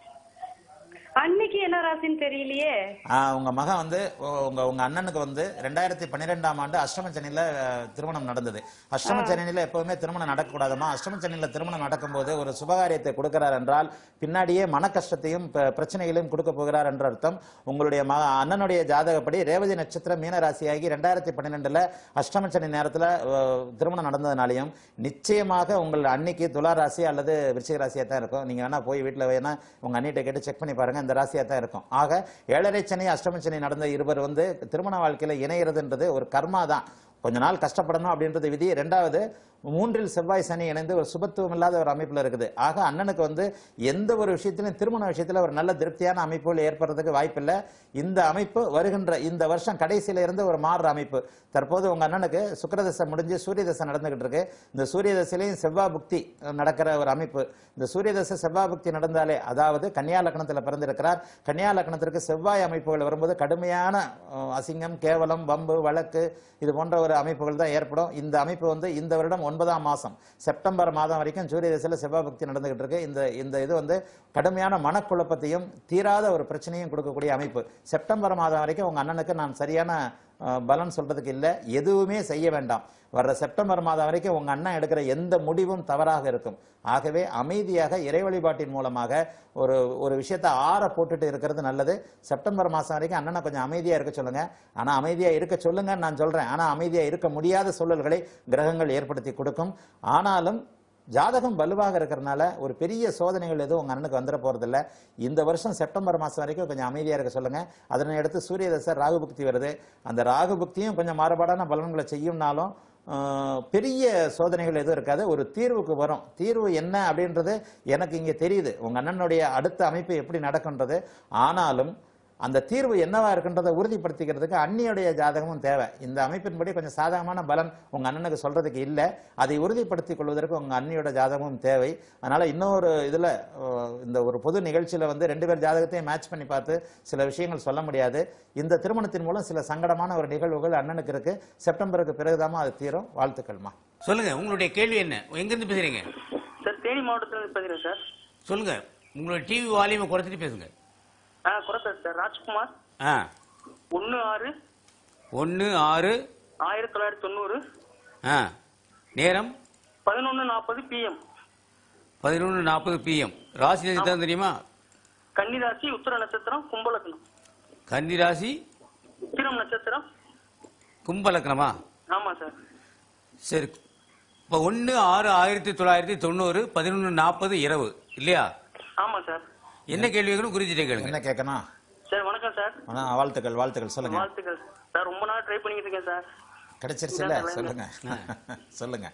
அன்னைக்கு என்ன ராசின்னு தெரியலையே ஆ, உங்க மகன் வந்து உ- உங்க உங்க அண்ணனுக்கு வந்து ரெண்டாயிரத்தி பன்னிரெண்டாம் ஆண்டு அஷ்டம சனியில அஹ், திருமணம் நடந்தது அஷ்டம சனியில எப்பவுமே திருமணம் நடக்கக்கூடாதுமா அஷ்டம சனியில திருமணம் நடக்கும்போது ஒரு சுபகாரியத்தை கொடுக்கிறார் என்றால் பின்னாடியே மன கஷ்டத்தையும் ப- பிரச்சனைகளையும் கொடுக்க போகிறார் என்ற அர்த்தம் உங்களுடைய மக அண்ணனுடைய ஜாதகப்படி ரேவதி நட்சத்திரம் மீன ராசியாகி ரெண்டாயிரத்தி பன்னிரெண்டுல அஷ்டம சனி நேரத்துல அஹ், திருமணம் நடந்ததுனாலையும் நிச்சயமாக உங்கள் அன்னைக்கு துலா ராசி அல்லது விருச்சிக ராசியா தான் இருக்கும் நீங்க வேணா போய் வீட்டுல வேணா உங்க அண்ணிட்ட கேட்டு செக் பண்ணி பாருங்க இந்த ராசியா தான் இருக்கும் ஆக ஏழரை சனி அஷ்டம சனி நடந்த இருவர் வந்து திருமண வாழ்க்கையில இணைகிறதுன்றது ஒரு கர்மா தான் கொஞ்ச நாள் கஷ்டப்படணும் அப்படின்றது விதி ரெண்டாவது மூன்றில் செவ்வாய் சனி இணைந்து ஒரு சுபத்துவம் இல்லாத ஒரு அமைப்புல இருக்குது ஆக அண்ணனுக்கு வந்து எந்த ஒரு விஷயத்திலும் திருமண விஷயத்துல ஒரு நல்ல திருப்தியான அமைப்புகள் ஏற்படுறதுக்கு வாய்ப்பில்லை இந்த அமைப்பு வருகின்ற இந்த வருஷம் கடைசியில இருந்து ஒரு மாறுற அமைப்பு தற்போது உங்க அண்ணனுக்கு சுக்கிரதசை முடிஞ்சு சூரிய தசை நடந்துகிட்டு இருக்கு இந்த சூரிய தசையிலையும் செவ்வாய் புக்தி நடக்கிற ஒரு அமைப்பு இந்த சூரிய தசை செவ்வாய் புக்தி நடந்தாலே அதாவது கன்னியா லக்னத்துல பிறந்திருக்கிறார் கன்னியா லக்னத்திற்கு செவ்வாய் அமைப்புகள் வரும்போது கடுமையான அஹ், அசிங்கம் கேவலம் வம்பு வழக்கு இது போன்ற ஒரு அமைப்புகள் தான் ஏற்படும் இந்த அமைப்பு வந்து இந்த வருடம் ஒன்பதாம் மாசம் செப்டம்பர் மாதம் வரைக்கும் சூரிய தசையில செவ்வாய் பக்தி நடந்துகிட்டு இருக்கு இந்த இந்த இது வந்து கடுமையான மனக்குழப்பத்தையும் தீராத ஒரு பிரச்சனையும் கொடுக்கக்கூடிய அமைப்பு செப்டம்பர் மாதம் வரைக்கும் உங்க அண்ணனுக்கு நான் சரியான அஹ், பலன் சொல்றதுக்கு இல்லை எதுவுமே செய்ய வேண்டாம் வர்ற செப்டம்பர் மாதம் வரைக்கும் உங்க அண்ணன் எடுக்கிற எந்த முடிவும் தவறாக இருக்கும் ஆகவே அமைதியாக இறை வழிபாட்டின் மூலமாக ஒரு ஒரு விஷயத்தை ஆற போட்டுட்டு இருக்கிறது நல்லது செப்டம்பர் மாசம் வரைக்கும் அண்ணனை கொஞ்சம் அமைதியா இருக்க சொல்லுங்க ஆனா அமைதியா இருக்க சொல்லுங்கன்னு நான் சொல்றேன் ஆனா அமைதியா இருக்க முடியாத சூழல்களை கிரகங்கள் ஏற்படுத்தி கொடுக்கும் ஆனாலும் ஜாதகம் வலுவாக இருக்கிறனால ஒரு பெரிய சோதனைகள் எதுவும் உங்க அண்ணனுக்கு வந்துட போறதில்ல இந்த வருஷம் செப்டம்பர் மாசம் வரைக்கும் கொஞ்சம் அமைதியா இருக்க சொல்லுங்க அதனை அடுத்து சூரிய தசை ராகு புக்தி வருது அந்த ராகு புக்தியும் கொஞ்சம் மாறுபாடான பலன்களை செய்யும்னாலும் ஆஹ், பெரிய சோதனைகள் எதுவும் இருக்காது ஒரு தீர்வுக்கு வரும் தீர்வு என்ன அப்படின்றது எனக்கு இங்க தெரியுது உங்க அண்ணனுடைய அடுத்த அமைப்பு எப்படி நடக்குன்றது ஆனாலும் அந்த தீர்வு என்னவா இருக்குன்றதை உறுதிப்படுத்திக்கிறதுக்கு அண்ணியுடைய ஜாதகமும் தேவை இந்த அமைப்பின்படி கொஞ்சம் சாதகமான பலன் உங்க அண்ணனுக்கு சொல்றதுக்கு இல்லை அதை உறுதிப்படுத்திக் கொள்வதற்கு உங்க அண்ணியோட ஜாதகமும் தேவை அதனால இன்னொரு இதுல அஹ், இந்த ஒரு பொது நிகழ்ச்சியில வந்து ரெண்டு பேர் ஜாதகத்தையும் மேட்ச் பண்ணி பார்த்து சில விஷயங்கள் சொல்ல முடியாது இந்த திருமணத்தின் மூலம் சில சங்கடமான ஒரு நிகழ்வுகள் அண்ணனுக்கு இருக்கு செப்டம்பருக்கு பிறகுதாம்மா அது தீரும் வாழ்த்துக்கள்மா சொல்லுங்க உங்களுடைய கேள்வி என்ன எங்கிருந்து பேசுறீங்க சார் தேனி மாவட்டத்துல இருந்து பேசுறேன் சார் சொல்லுங்க உங்களுடைய டிவி வால்யூமை குறைச்சிட்டு பேசுங்க ஆ குறைச்சார் சார் ராஜ்குமார் ஆ ஒன்னு ஆறு ஒன்று ஆறு ஆயிரத்தி தொள்ளாயிரத்தி தொண்ணூறு ஆ நேரம் பதினொன்னு நாற்பது பிஎம் பதினொன்று நாற்பது பிஎம் ராசி நட்சத்திரம் தெரியுமா கன்னிராசி உத்தர நட்சத்திரம் கும்பலக்னம் கன்னி ராசி உத்திரம் நட்சத்திரம் கும்பலக்கணமா ஆமா சார் சரி இப்போ ஒன்று ஆறு ஆயிரத்தி தொள்ளாயிரத்தி தொண்ணூறு பதினொன்று நாற்பது இரவு இல்லையா ஆமா சார் என்ன கேள்வி கேட்கணும் குறிச்சிட்டே கேளுங்க என்ன கேட்கணும் சார் வணக்கம் சார் ஆனா, வாழ்த்துக்கள் வாழ்த்துக்கள் சொல்லுங்க வாழ்த்துக்கள் சார் ரொம்ப நாள் ட்ரை பண்ணிட்டு இருக்கேன் சார் கிடைச்சிருச்சுல்ல சொல்லுங்க சொல்லுங்க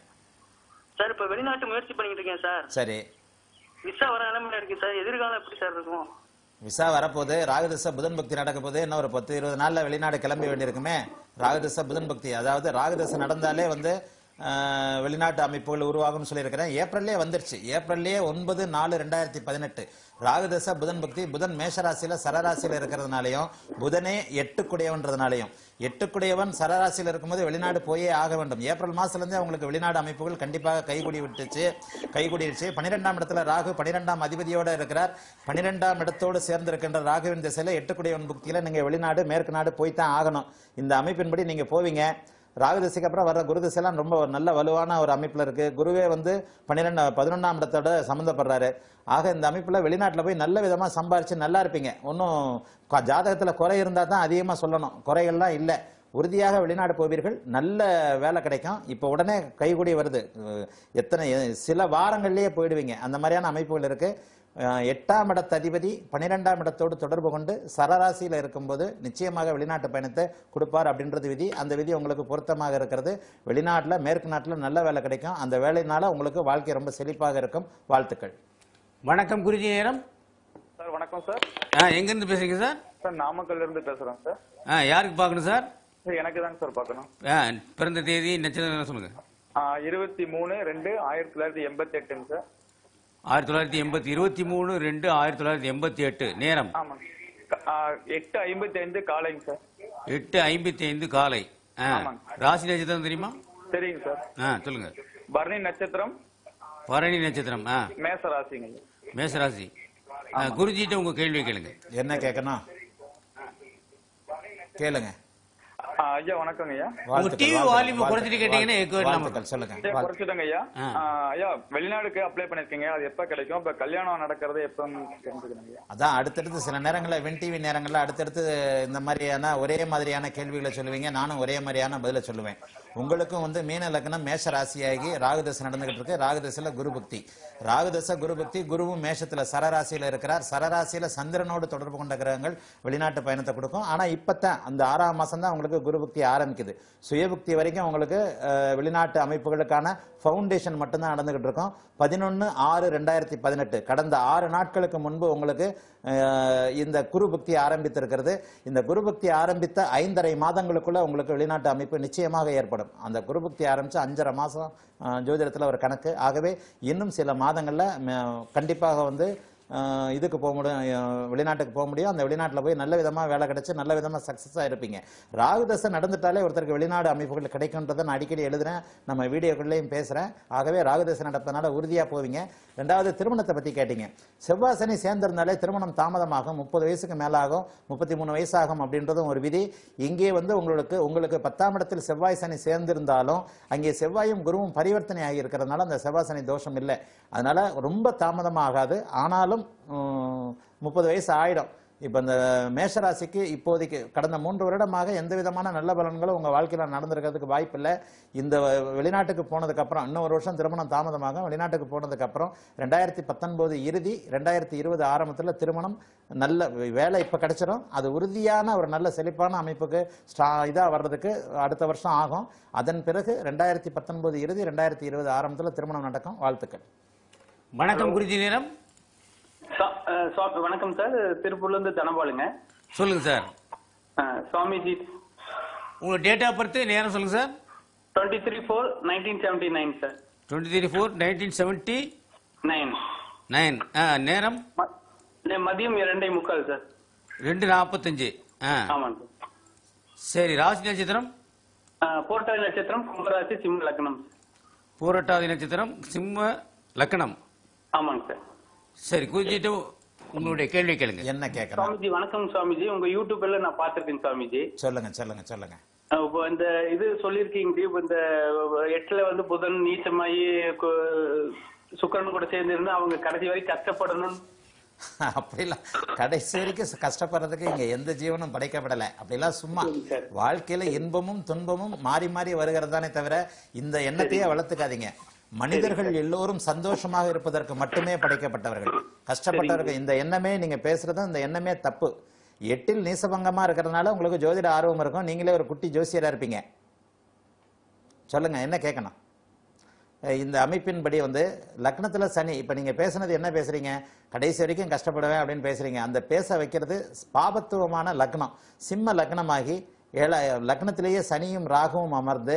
சார் இப்ப வெளிநாட்டு முயற்சி பண்ணிட்டு இருக்கேன் சார் சரி விசா வர நிலைமையில இருக்கு சார் எதிர்காலம் எப்படி சார் இருக்கும் விசா வரப்போகுது ராகுதிசை புதன் பக்தி நடக்க போகுது இன்னும் ஒரு பத்து இருபது நாள்ல வெளிநாடு கிளம்ப வேண்டியிருக்குமே ராகுதிசை புதன் பக்தி அதாவது ராகுதிசை நடந்தாலே வந்து அஹ், வெளிநாட்டு அமைப்புகள் உருவாகும்னு சொல்லியிருக்கிறேன் ஏப்ரல்லே வந்துருச்சு ஏப்ரல்லே ஒன்பது நாலு ரெண்டாயிரத்தி பதினெட்டு ராகுதச புதன் பக்தி புதன் மேஷராசியில சரராசியில இருக்கிறதுனாலையும் புதனே எட்டுக்குடையவன்றதுனாலையும் எட்டுக்குடையவன் சரராசியில் இருக்கும்போது வெளிநாடு போயே ஆக வேண்டும் ஏப்ரல் மாசத்துல இருந்தே அவங்களுக்கு வெளிநாடு அமைப்புகள் கண்டிப்பாக கைகூடி விட்டுச்சு கைகூடிடுச்சு பன்னிரெண்டாம் இடத்துல ராகு பன்னிரெண்டாம் அதிபதியோட இருக்கிறார் பன்னிரெண்டாம் இடத்தோடு சேர்ந்து இருக்கின்ற ராகுவின் திசையில எட்டுக்குடையவன் புக்தியில நீங்க வெளிநாடு மேற்கு நாடு போய்த்தான் ஆகணும் இந்த அமைப்பின்படி நீங்க போவீங்க ராகு திசைக்கு அப்புறம் வர குரு திசைலாம் ரொம்ப ஒரு நல்ல வலுவான ஒரு அமைப்புல இருக்கு குருவே வந்து பன்னிரெண்டு பதினொன்றாம் இடத்தோட சம்மந்தப்படுறாரு ஆக இந்த அமைப்புல வெளிநாட்டுல போய் நல்ல விதமா சம்பாரிச்சு நல்லா இருப்பீங்க ஒன்றும் ஜாதகத்துல குறை இருந்தா தான் அதிகமா சொல்லணும் குறைகள்லாம் இல்லை உறுதியாக வெளிநாடு போவீர்கள் நல்ல வேலை கிடைக்கும் இப்போ உடனே கைகூடி வருது அஹ் எத்தனை சில வாரங்கள்லயே போயிடுவீங்க அந்த மாதிரியான அமைப்புகள் இருக்கு அஹ் எட்டாம் இடத்து அதிபதி பன்னிரெண்டாம் இடத்தோடு தொடர்பு கொண்டு சரராசியில் இருக்கும்போது நிச்சயமாக வெளிநாட்டு பயணத்தை கொடுப்பார் அப்படின்றது விதி அந்த விதி உங்களுக்கு பொருத்தமாக இருக்கிறது வெளிநாட்டில் மேற்கு நாட்டில் நல்ல வேலை கிடைக்கும் அந்த வேலையினால உங்களுக்கு வாழ்க்கை ரொம்ப செழிப்பாக இருக்கும் வாழ்த்துக்கள் வணக்கம் குருஜி நேரம் சார் வணக்கம் சார் ஆ எங்கேருந்து பேசுறீங்க சார் சார் நாமக்கல்ல இருந்து பேசுறேன் சார் ஆ யாருக்கு பார்க்கணும் சார் சார் எனக்கு தாங்க சார் பார்க்கணும் ஆ பிறந்த தேதி நட்சத்திரம் சொல்லுங்க இருபத்தி மூணு ரெண்டு ஆயிரத்தி தொள்ளாயிரத்தி எண்பத்தி எட்டுங்க சார் ஆயிரத்தி தொள்ளாயிரத்தி எண்பத்தி இருபத்தி மூணு ரெண்டு ஆயிரத்தி தொள்ளாயிரத்தி எண்பத்தி எட்டு நேரம் ஆமாங்க க- ஆ, எட்டு ஐம்பத்தி ஐந்து காலைங்க சார் எட்டு ஐம்பத்தி ஐந்து காலை ஆ ஆமாங்க. ராசி நட்சத்திரம் தெரியுமா சரிங்க சார் ஆ சொல்லுங்க பரணி நட்சத்திரம் பரணி நட்சத்திரம் ஆ மேச ராசிங்க மேசராசி ஆ, குருஜிட்ட உங்க கேள்வியை கேளுங்க என்ன கேட்கணும் கேளுங்க ஆ, ஐயா வணக்கங்க ஐயா உங்க வாழ்த்துக்கள், டிவி வாழ்த்துக்கள், வால்யூம் குறைச்சிட்டு வாழ்த்துக்கள், கேட்டீங்கன்னா எக்கோ இல்லாம வாழ்த்துக்கள் சொல்லுங்க ஐயா வாழ்த்து- குறைச்சிட்டங்க ஐயா ஆ. ஆ, ஐயா வெளிநாடுக்கு அப்ளை பண்ணிருக்கீங்க அது எப்ப கிடைக்கும் இப்ப கல்யாணம் நடக்கிறது எப்ப தெரிஞ்சுக்கணும் ஐயா அதான் அடுத்தடுத்து சில நேரங்களில் வின் டிவி நேரங்களில் அடுத்தடுத்து இந்த மாதிரியான ஒரே மாதிரியான கேள்விகளை சொல்லுவீங்க நானும் ஒரே மாதிரியான பதிலை சொல்லுவேன் உங்களுக்கும் வந்து மீன லக்னம் மேஷ ராசியாகி ராகுதசை நடந்துகிட்டு இருக்கு ராகுதசையில குரு பக்தி ராகுதசை குரு பக்தி குருவும் மேஷத்துல சரராசியில இருக்கிறார் சரராசியில சந்திரனோடு தொடர்பு கொண்ட கிரகங்கள் வெளிநாட்டு பயணத்தை கொடுக்கும் ஆனா இப்பதான் அந்த ஆறாம் மாசம் தான் உங்களுக்கு குரு பக்தி ஆரம்பிக்குது சுயபக்தி வரைக்கும் உங்களுக்கு அஹ், வெளிநாட்டு அமைப்புகளுக்கான ஃபவுண்டேஷன் மட்டும்தான் நடந்துகிட்டு இருக்கும் பதினொன்று ஆறு ரெண்டாயிரத்தி பதினெட்டு கடந்த ஆறு நாட்களுக்கு முன்பு உங்களுக்கு அஹ், இந்த குரு பக்தி ஆரம்பித்திருக்கிறது இந்த குரு பக்தி ஆரம்பித்த ஐந்தரை மாதங்களுக்குள்ள உங்களுக்கு வெளிநாட்டு அமைப்பு நிச்சயமாக ஏற்படும் அந்த குரு பக்தி ஆரம்பிச்சு அஞ்சரை மாசம் அஹ், ஜோதிடத்துல ஒரு கணக்கு ஆகவே இன்னும் சில மாதங்கள்ல ம- கண்டிப்பாக வந்து அஹ், இதுக்கு போக முடியும் அஹ், வெளிநாட்டுக்கு போக முடியும் அந்த வெளிநாட்டில் போய் நல்ல விதமாக வேலை கிடைச்சு நல்ல விதமாக சக்ஸஸாக இருப்பீங்க ராகுதசை நடந்துட்டாலே ஒருத்தருக்கு வெளிநாடு அமைப்புகள் கிடைக்குன்றதை நான் அடிக்கடி எழுதுறேன் நம்ம வீடியோக்குள்ளேயும் பேசுகிறேன் ஆகவே ராகுதசை நடப்பதனால உறுதியாக போவீங்க ரெண்டாவது திருமணத்தை பற்றி கேட்டீங்க செவ்வாய் சனி சேர்ந்திருந்தாலே திருமணம் தாமதமாகும் முப்பது வயசுக்கு மேலாகும் முப்பத்தி மூணு வயசாகும் அப்படின்றதும் ஒரு விதி இங்கே வந்து உங்களுக்கு உங்களுக்கு பத்தாம் இடத்தில் செவ்வாய் சனி சேர்ந்திருந்தாலும் அங்கே செவ்வாயும் குருவும் பரிவர்த்தனை ஆகி இருக்கிறதுனால அந்த செவ்வாய் சனி தோஷம் இல்லை அதனால ரொம்ப தாமதமாகாது ஆனாலும் உம், முப்பது வயசு ஆயிடும் இப்போ இந்த மேஷராசிக்கு இப்போதைக்கு கடந்த மூன்று வருடமாக எந்த விதமான நல்ல பலன்களும் உங்கள் வாழ்க்கையில் நடந்திருக்கிறதுக்கு வாய்ப்பு இல்லை இந்த வெளிநாட்டுக்கு போனதுக்கப்புறம் இன்னும் ஒரு வருஷம் திருமணம் தாமதமாகும் வெளிநாட்டுக்கு போனதுக்கப்புறம் ரெண்டாயிரத்தி பத்தொன்பது இறுதி ரெண்டாயிரத்தி இருபது ஆரம்பத்தில் திருமணம் நல்ல வேலை இப்போ கிடைச்சிடும் அது உறுதியான ஒரு நல்ல செழிப்பான அமைப்புக்கு ஸ்டா இதாக வர்றதுக்கு அடுத்த வருஷம் ஆகும் அதன் பிறகு ரெண்டாயிரத்தி பத்தொன்பது இறுதி ரெண்டாயிரத்தி இருபது ஆரம்பத்தில் திருமணம் நடக்கும் வாழ்த்துக்கள் வணக்கம் குருஜி நேரம் சா- அஹ் சுவா- வணக்கம் சார் திருப்பூர்ல இருந்து தனபாலுங்க சொல்லுங்க சார் அஹ் சுவாமிஜி உங்க டேட் ஆஃப் பர்த் நேரம் சொல்லுங்க sir twenty three four nineteen seventy nine sir twenty three four nineteen seventy nine nine ஆ நேரம் மதியம் இரண்டே முக்கால் சார் ரெண்டு நாற்பத்தஞ்சு ஆ ஆமாங்க சார் சரி ராசி நட்சத்திரம் அஹ் போர்ட்டாதி நட்சத்திரம் கும்பராசி சிம்ம லக்னம் பூரட்டாதி நட்சத்திரம் சிம்ம லக்கணம் ஆமாங்க சார் சரி குறிச்சிட்டு உங்களுடைய கேள்வி கேளுங்க என்ன கேட்கணும் சுவாமிஜி வணக்கம் சுவாமிஜி உங்க யூடியூப்ல நான் பார்த்திருக்கேன் சுவாமிஜி சொல்லுங்க சொல்லுங்க சொல்லுங்க அஹ் இப்போ இந்த இது சொல்லியிருக்கீங்க இப்போ இந்த எட்டுல வந்து புதன் நீச்சமாயி கு- சுக்கிரன் கூட சேர்ந்து இருந்து அவங்க கடைசி வரைக்கும் கஷ்டப்படணும் அப்படிலாம் கடைசி வரைக்கும் கஷ்டப்படுறதுக்கு இங்க எந்த ஜீவனும் படைக்கப்படலை அப்படிலாம் சும்மா வாழ்க்கையில இன்பமும் துன்பமும் மாறி மாறி வருகிறதானே தவிர இந்த எண்ணத்தையே வளர்த்துக்காதீங்க மனிதர்கள் எல்லோரும் சந்தோஷமாக இருப்பதற்கு மட்டுமே படைக்கப்பட்டவர்கள் கஷ்டப்பட்டவர்கள் இந்த எண்ணமே நீங்க பேசுறதும் இந்த எண்ணமே தப்பு எட்டில் நீசபங்கமா இருக்கிறதுனால உங்களுக்கு ஜோதிட ஆர்வம் இருக்கும் நீங்களே ஒரு குட்டி ஜோசியரா இருப்பீங்க சொல்லுங்க என்ன கேட்கணும் அஹ் இந்த அமைப்பின்படி வந்து லக்னத்துல சனி இப்ப நீங்க பேசுனது என்ன பேசுறீங்க கடைசி வரைக்கும் கஷ்டப்படுவேன் அப்படின்னு பேசுறீங்க அந்த பேச வைக்கிறது பாபத்துவமான லக்னம் சிம்ம லக்னமாகி ஏழ லக்னத்திலேயே சனியும் ராகுவும் அமர்ந்து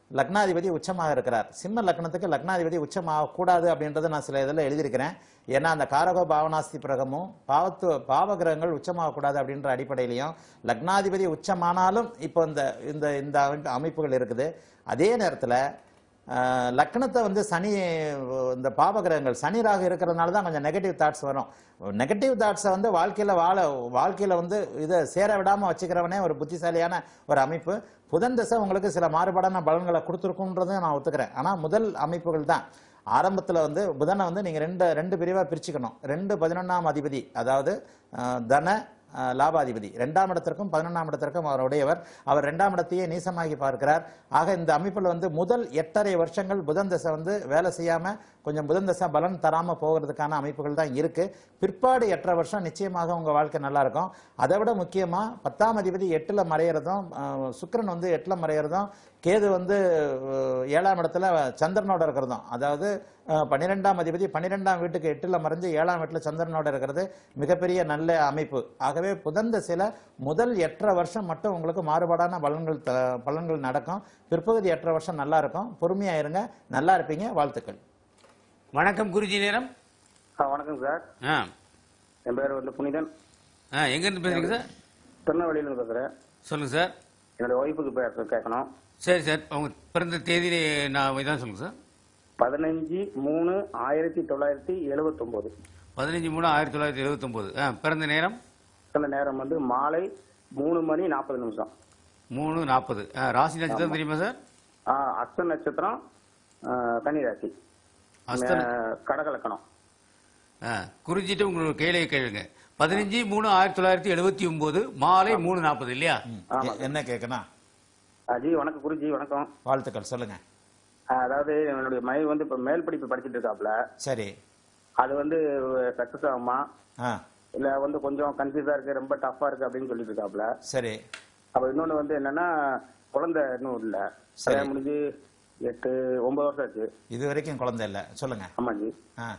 லக்னாதிபதி உச்சமாக இருக்கிறார் சிம்ம லக்னத்துக்கு லக்னாதிபதி உச்சமாக கூடாது அப்படின்றத நான் சில இதில் எழுதியிருக்கிறேன் ஏன்னா அந்த காரகோ பாவனாஸ்தி பிரகமும் பாவத்து பாவகிரகங்கள் உச்சமாக கூடாது அப்படின்ற அடிப்படையிலையும் லக்னாதிபதி உச்சமானாலும் இப்போ இந்த இந்த இந்த அமைப்பு- அமைப்புகள் இருக்குது அதே நேரத்தில் ஆஹ் லக்னத்தை வந்து சனி இந்த பாவகிரகங்கள் சனி ராகு இருக்கிறதுனால தான் கொஞ்சம் நெகட்டிவ் தாட்ஸ் வரும் நெகட்டிவ் தாட்ஸை வந்து வாழ்க்கையில் வாழ வாழ்க்கையில் வந்து இதை சேர விடாமல் வச்சுக்கிறவனே ஒரு புத்திசாலியான ஒரு அமைப்பு புதன் திசை உங்களுக்கு சில மாறுபாடான பலன்களை கொடுத்துருக்குன்றதையும் நான் ஒத்துக்கிறேன் ஆனால் முதல் அமைப்புகள் தான் ஆரம்பத்தில் வந்து புதனை வந்து நீங்கள் ரெண்டு ரெண்டு பிரிவாக பிரிச்சுக்கணும் ரெண்டு பதினொன்றாம் அதிபதி அதாவது ஆஹ் தன ஆஹ் லாபாதிபதி ரெண்டாம் இடத்திற்கும் பதினொன்றாம் இடத்திற்கும் அவர் உடையவர் அவர் ரெண்டாம் இடத்தையே நீசமாகி பார்க்கிறார் ஆக இந்த அமைப்பில் வந்து முதல் எட்டரை வருஷங்கள் புதன் தசை வந்து வேலை செய்யாம கொஞ்சம் புதன் தசை பலன் தராம போகிறதுக்கான அமைப்புகள் தான் இருக்கு பிற்பாடு எட்டரை வருஷம் நிச்சயமாக உங்க வாழ்க்கை நல்லா இருக்கும் அதை விட முக்கியமா பத்தாம் அதிபதி எட்டுல மறையிறதும் ஆஹ் சுக்கிரன் வந்து எட்டுல மறையிறதும் கேது வந்து ஆஹ் ஏழாம் இடத்துல சந்திரனோட இருக்கிறதும் அதாவது ஆஹ் பன்னிரெண்டாம் அதிபதி பன்னிரெண்டாம் வீட்டுக்கு எட்டுல மறைஞ்சு ஏழாம் வீட்டுல சந்திரனோட இருக்கிறது மிகப்பெரிய நல்ல அமைப்பு ஆகவே புதன் திசையில முதல் எட்டரை வருஷம் மட்டும் உங்களுக்கு மாறுபாடான பலன்கள் த- பலன்கள் நடக்கும் பிற்பகுதி எட்டரை வருஷம் நல்லா இருக்கும் பொறுமையா இருங்க நல்லா இருப்பீங்க வாழ்த்துக்கள் வணக்கம் குருஜி நேரம் வணக்கம் சார் ஆ என் பேர் வந்து புனிதன் ஆ எங்கேருந்து பேசுறீங்க சார் திருநெல்வேலியிலிருந்து பேசுகிறேன் சொல்லுங்க சார் என்னுடைய ஒய்ஃபுக்கு பேர் கேட்கணும் சரி சார் அவங்க பிறந்த தேதி நான் இதான் சொல்லுங்க சார் பதினஞ்சு மூணு ஆயிரத்தி தொள்ளாயிரத்தி எழுபத்தொம்போது பதினஞ்சு மூணு ஆயிரத்தி தொள்ளாயிரத்தி எழுபத்தொம்போது ஆ பிறந்த நேரம் அந்த நேரம் வந்து மாலை மூணு மணி நாற்பது நிமிஷம் மூணு நாற்பது ஆ ராசி நட்சத்திரம் தெரியுமா சார் ஆ, அஸ்த நட்சத்திரம் ஆ, கன்னிராசி அஸ்த ந- ஆ, கடகலக்கணம் ஆ குறிஞ்சிட்டு உங்களோட கேள்வியை கேளுங்க பதினஞ்சு மூணு ஆயிரத்தி தொள்ளாயிரத்தி எழுபத்தி ஒன்பது மாலை மூணு நாற்பது இல்லையா எ- என்ன கேட்கணும் ஆ, ஜி வணக்கம் குருஜி வணக்கம் வாழ்த்துக்கள் சொல்லுங்க ஆ, அதாவது என்னுடைய மனைவி வந்து இப்போ மேல் படிப்பு படிச்சுட்டு இருக்காப்புல சரி அது வந்து சக்சஸ் ஆகுமா ஆ இல்ல வந்து கொஞ்சம் கன்ஃபியூஸா இருக்கு ரொம்ப டஃப்பா இருக்கு அப்படின்னு சொல்லிட்டு இருக்காப்புல சரி அப்ப இன்னொன்னு வந்து என்னன்னா குழந்தை இன்னும் இல்ல சரி. கல்யாணம் முடிஞ்சு எட்டு ஒன்பது வருஷம் ஆச்சு இது வரைக்கும் குழந்தை இல்லை சொல்லுங்க ஆமாஜி ஆ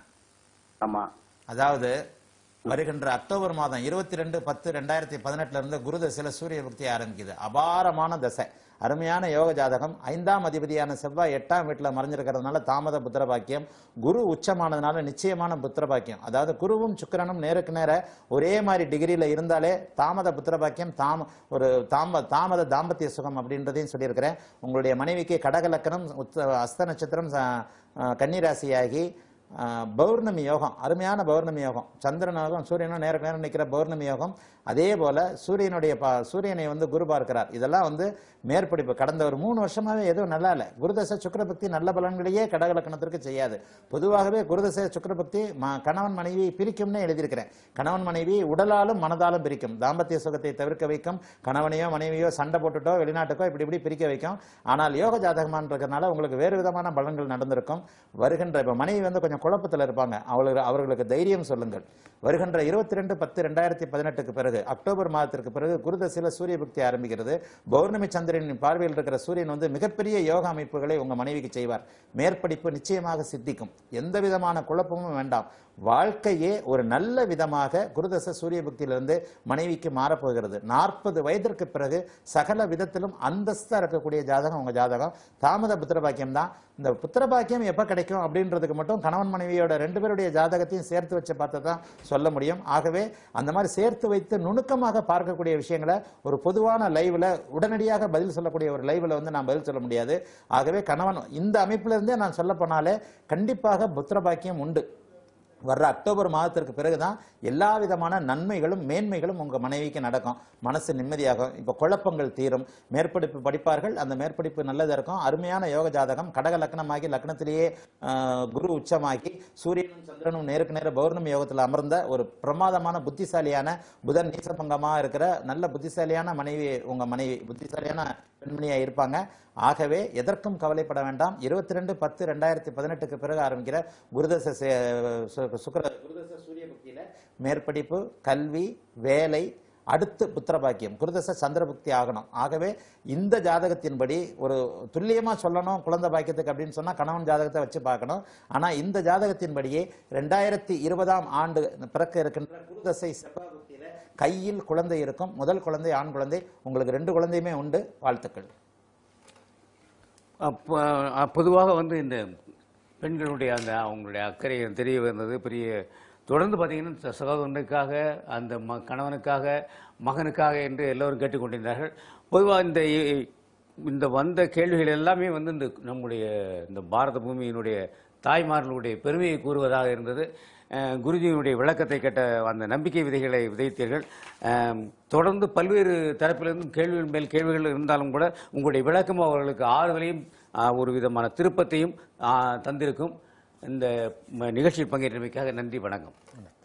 ஆமா அதாவது வருகின்ற அக்டோபர் மாதம் இருபத்தி ரெண்டு பத்து ரெண்டாயிரத்தி பதினெட்டுல இருந்து குரு தசையில சூரிய பக்தி ஆரம்பிக்குது அபாரமான தசை அருமையான யோக ஜாதகம் ஐந்தாம் அதிபதியான செவ்வாய் எட்டாம் வீட்டுல மறைஞ்சிருக்கிறதுனால தாமத புத்திர பாக்கியம் குரு உச்சமானதுனால நிச்சயமான புத்திர பாக்கியம் அதாவது குருவும் சுக்கிரனும் நேருக்கு நேர ஒரே மாதிரி டிகிரியில இருந்தாலே தாமத புத்திர பாக்கியம் தாம ஒரு தாம தாமத தாம்பத்திய சுகம் அப்படின்றதையும் சொல்லியிருக்கிறேன் உங்களுடைய மனைவிக்கு கடக லக்கணம் உத்த- அஸ்த நட்சத்திரம் ச- அஹ் கன்னிராசியாகி ஆஹ் பௌர்ணமி யோகம் அருமையான பௌர்ணமி யோகம் சந்திரனாகும் சூரியனும் நேர நேரம் நிற்கிற பௌர்ணமி யோகம் அதே போல சூரியனுடைய பா சூரியனை வந்து குரு பார்க்கிறார் இதெல்லாம் வந்து மேற்படிப்பு கடந்த ஒரு மூணு வருஷமாவே எதுவும் நல்லா இல்லை குருதசை சுக்கிரபக்தி நல்ல பலன்களையே கடகலக்கணத்திற்கு செய்யாது பொதுவாகவே குருதசை சுக்கிரபக்தி ம- கணவன் மனைவி பிரிக்கும்னு எழுதியிருக்கிறேன் கணவன் மனைவி உடலாலும் மனதாலும் பிரிக்கும் தாம்பத்திய சுகத்தை தவிர்க்க வைக்கும் கணவனையோ மனைவியோ சண்டை போட்டுட்டோ வெளிநாட்டுக்கோ இப்படி இப்படி பிரிக்க வைக்கும் ஆனால் யோக ஜாதகமான் இருக்கிறதுனால உங்களுக்கு வேறு விதமான பலன்கள் நடந்திருக்கும் வருகின்ற இப்ப மனைவி வந்து கொஞ்சம் குழப்பத்தில் இருப்பாங்க அவளுக்கு அவர்களுக்கு தைரியம் சொல்லுங்கள் வருகின்ற இருபத்தி ரெண்டு பத்து ரெண்டாயிரத்தி பதினெட்டுக்கு பிறகு அக்டோபர் மாதத்திற்கு பிறகு குருதசையில சூரிய பக்தி ஆரம்பிக்கிறது பௌர்ணமி சந்திரனின் பார்வையில் இருக்கிற சூரியன் வந்து மிகப்பெரிய யோக அமைப்புகளை உங்க மனைவிக்கு செய்வார் மேற்படிப்பு நிச்சயமாக சித்திக்கும் எந்த விதமான குழப்பமும் வேண்டாம் வாழ்க்கையே ஒரு நல்ல விதமாக குருதச சூரிய பக்தியிலிருந்து மனைவிக்கு மாறப்போகிறது நாற்பது வயதிற்கு பிறகு சகல விதத்திலும் அந்தஸ்தா இருக்கக்கூடிய ஜாதகம் உங்க ஜாதகம் தாமத புத்திரபாக்கியம் தான் இந்த புத்திரபாக்கியம் எப்ப கிடைக்கும் அப்படின்றதுக்கு மட்டும் கணவன் மனைவியோட ரெண்டு பேருடைய ஜாதகத்தையும் சேர்த்து வச்சு பார்த்து தான் சொல்ல முடியும் ஆகவே அந்த மாதிரி சேர்த்து வைத்து நுணுக்கமாக பார்க்கக்கூடிய விஷயங்களை ஒரு பொதுவான லைவ்ல உடனடியாக பதில் சொல்லக்கூடிய ஒரு லைவ்ல வந்து நான் பதில் சொல்ல முடியாது ஆகவே கணவன் இந்த அமைப்புல இருந்தே நான் சொல்ல போனாலே கண்டிப்பாக புத்திரபாக்கியம் உண்டு வர்ற அக்டோபர் மாதத்திற்கு பிறகுதான் எல்லா விதமான நன்மைகளும் மேன்மைகளும் உங்க மனைவிக்கு நடக்கும் மனசு நிம்மதியாகும் இப்போ குழப்பங்கள் தீரும் மேற்படிப்பு படிப்பார்கள் அந்த மேற்படிப்பு நல்லதா இருக்கும் அருமையான யோக ஜாதகம் கடக லக்னமாகி லக்னத்திலேயே ஆஹ், குரு உச்சமாகி சூரியனும் சந்திரனும் நேருக்கு நேர பௌர்ணமி யோகத்தில் அமர்ந்த ஒரு பிரமாதமான புத்திசாலியான புதன் நீசபங்கமா இருக்கிற நல்ல புத்திசாலியான மனைவி உங்க மனைவி புத்திசாலியான பெண்மணியா இருப்பாங்க ஆகவே எதற்கும் கவலைப்பட வேண்டாம் இருபத்தி ரெண்டு பத்து ரெண்டாயிரத்தி பதினெட்டுக்கு பிறகு ஆரம்பிக்கிற குருதச சே- சு- சுக்கிர குருதச சூரிய பக்தியில மேற்படிப்பு கல்வி வேலை அடுத்து புத்திரபாக்கியம் குருதச சந்திரபுக்தி ஆகணும் ஆகவே இந்த ஜாதகத்தின்படி ஒரு துல்லியமா சொல்லணும் குழந்தை பாக்கியத்துக்கு அப்படின்னு சொன்னா கணவன் ஜாதகத்தை வச்சு பார்க்கணும் ஆனா இந்த ஜாதகத்தின்படியே ரெண்டாயிரத்தி இருபதாம் ஆண்டு பிறக்க இருக்கின்ற குருதசை செவ்வாய் புக்தியில கையில் குழந்தை இருக்கும் முதல் குழந்தை ஆண் குழந்தை உங்களுக்கு ரெண்டு குழந்தையுமே உண்டு வாழ்த்துக்கள் அப்போ அஹ், பொதுவாக வந்து இந்த பெண்களுடைய அந்த அவங்களுடைய அக்கறை தெரிய வந்தது பெரிய தொடர்ந்து பார்த்தீங்கன்னா ச- சகோதரனுக்காக அந்த ம கணவனுக்காக மகனுக்காக என்று எல்லோரும் கேட்டுக்கொண்டிருந்தார்கள் பொதுவாக இந்த இ- இந்த வந்த கேள்விகள் எல்லாமே வந்து இந்த நம்முடைய இந்த பாரத பூமியினுடைய தாய்மார்களுடைய பெருமையை கூறுவதாக இருந்தது அஹ், குருஜியினுடைய விளக்கத்தை கேட்ட அந்த நம்பிக்கை விதைகளை விதைத்தீர்கள் அஹ், தொடர்ந்து பல்வேறு தரப்பிலிருந்தும் கேள்விகள் மேல் கேள்விகள் இருந்தாலும் கூட உங்களுடைய விளக்கம் அவர்களுக்கு ஆறுதலையும் அஹ், ஒரு விதமான திருப்பத்தையும் அஹ், தந்திருக்கும் இந்த ம- நிகழ்ச்சியில் பங்கேற்றமைக்காக நன்றி வணக்கம்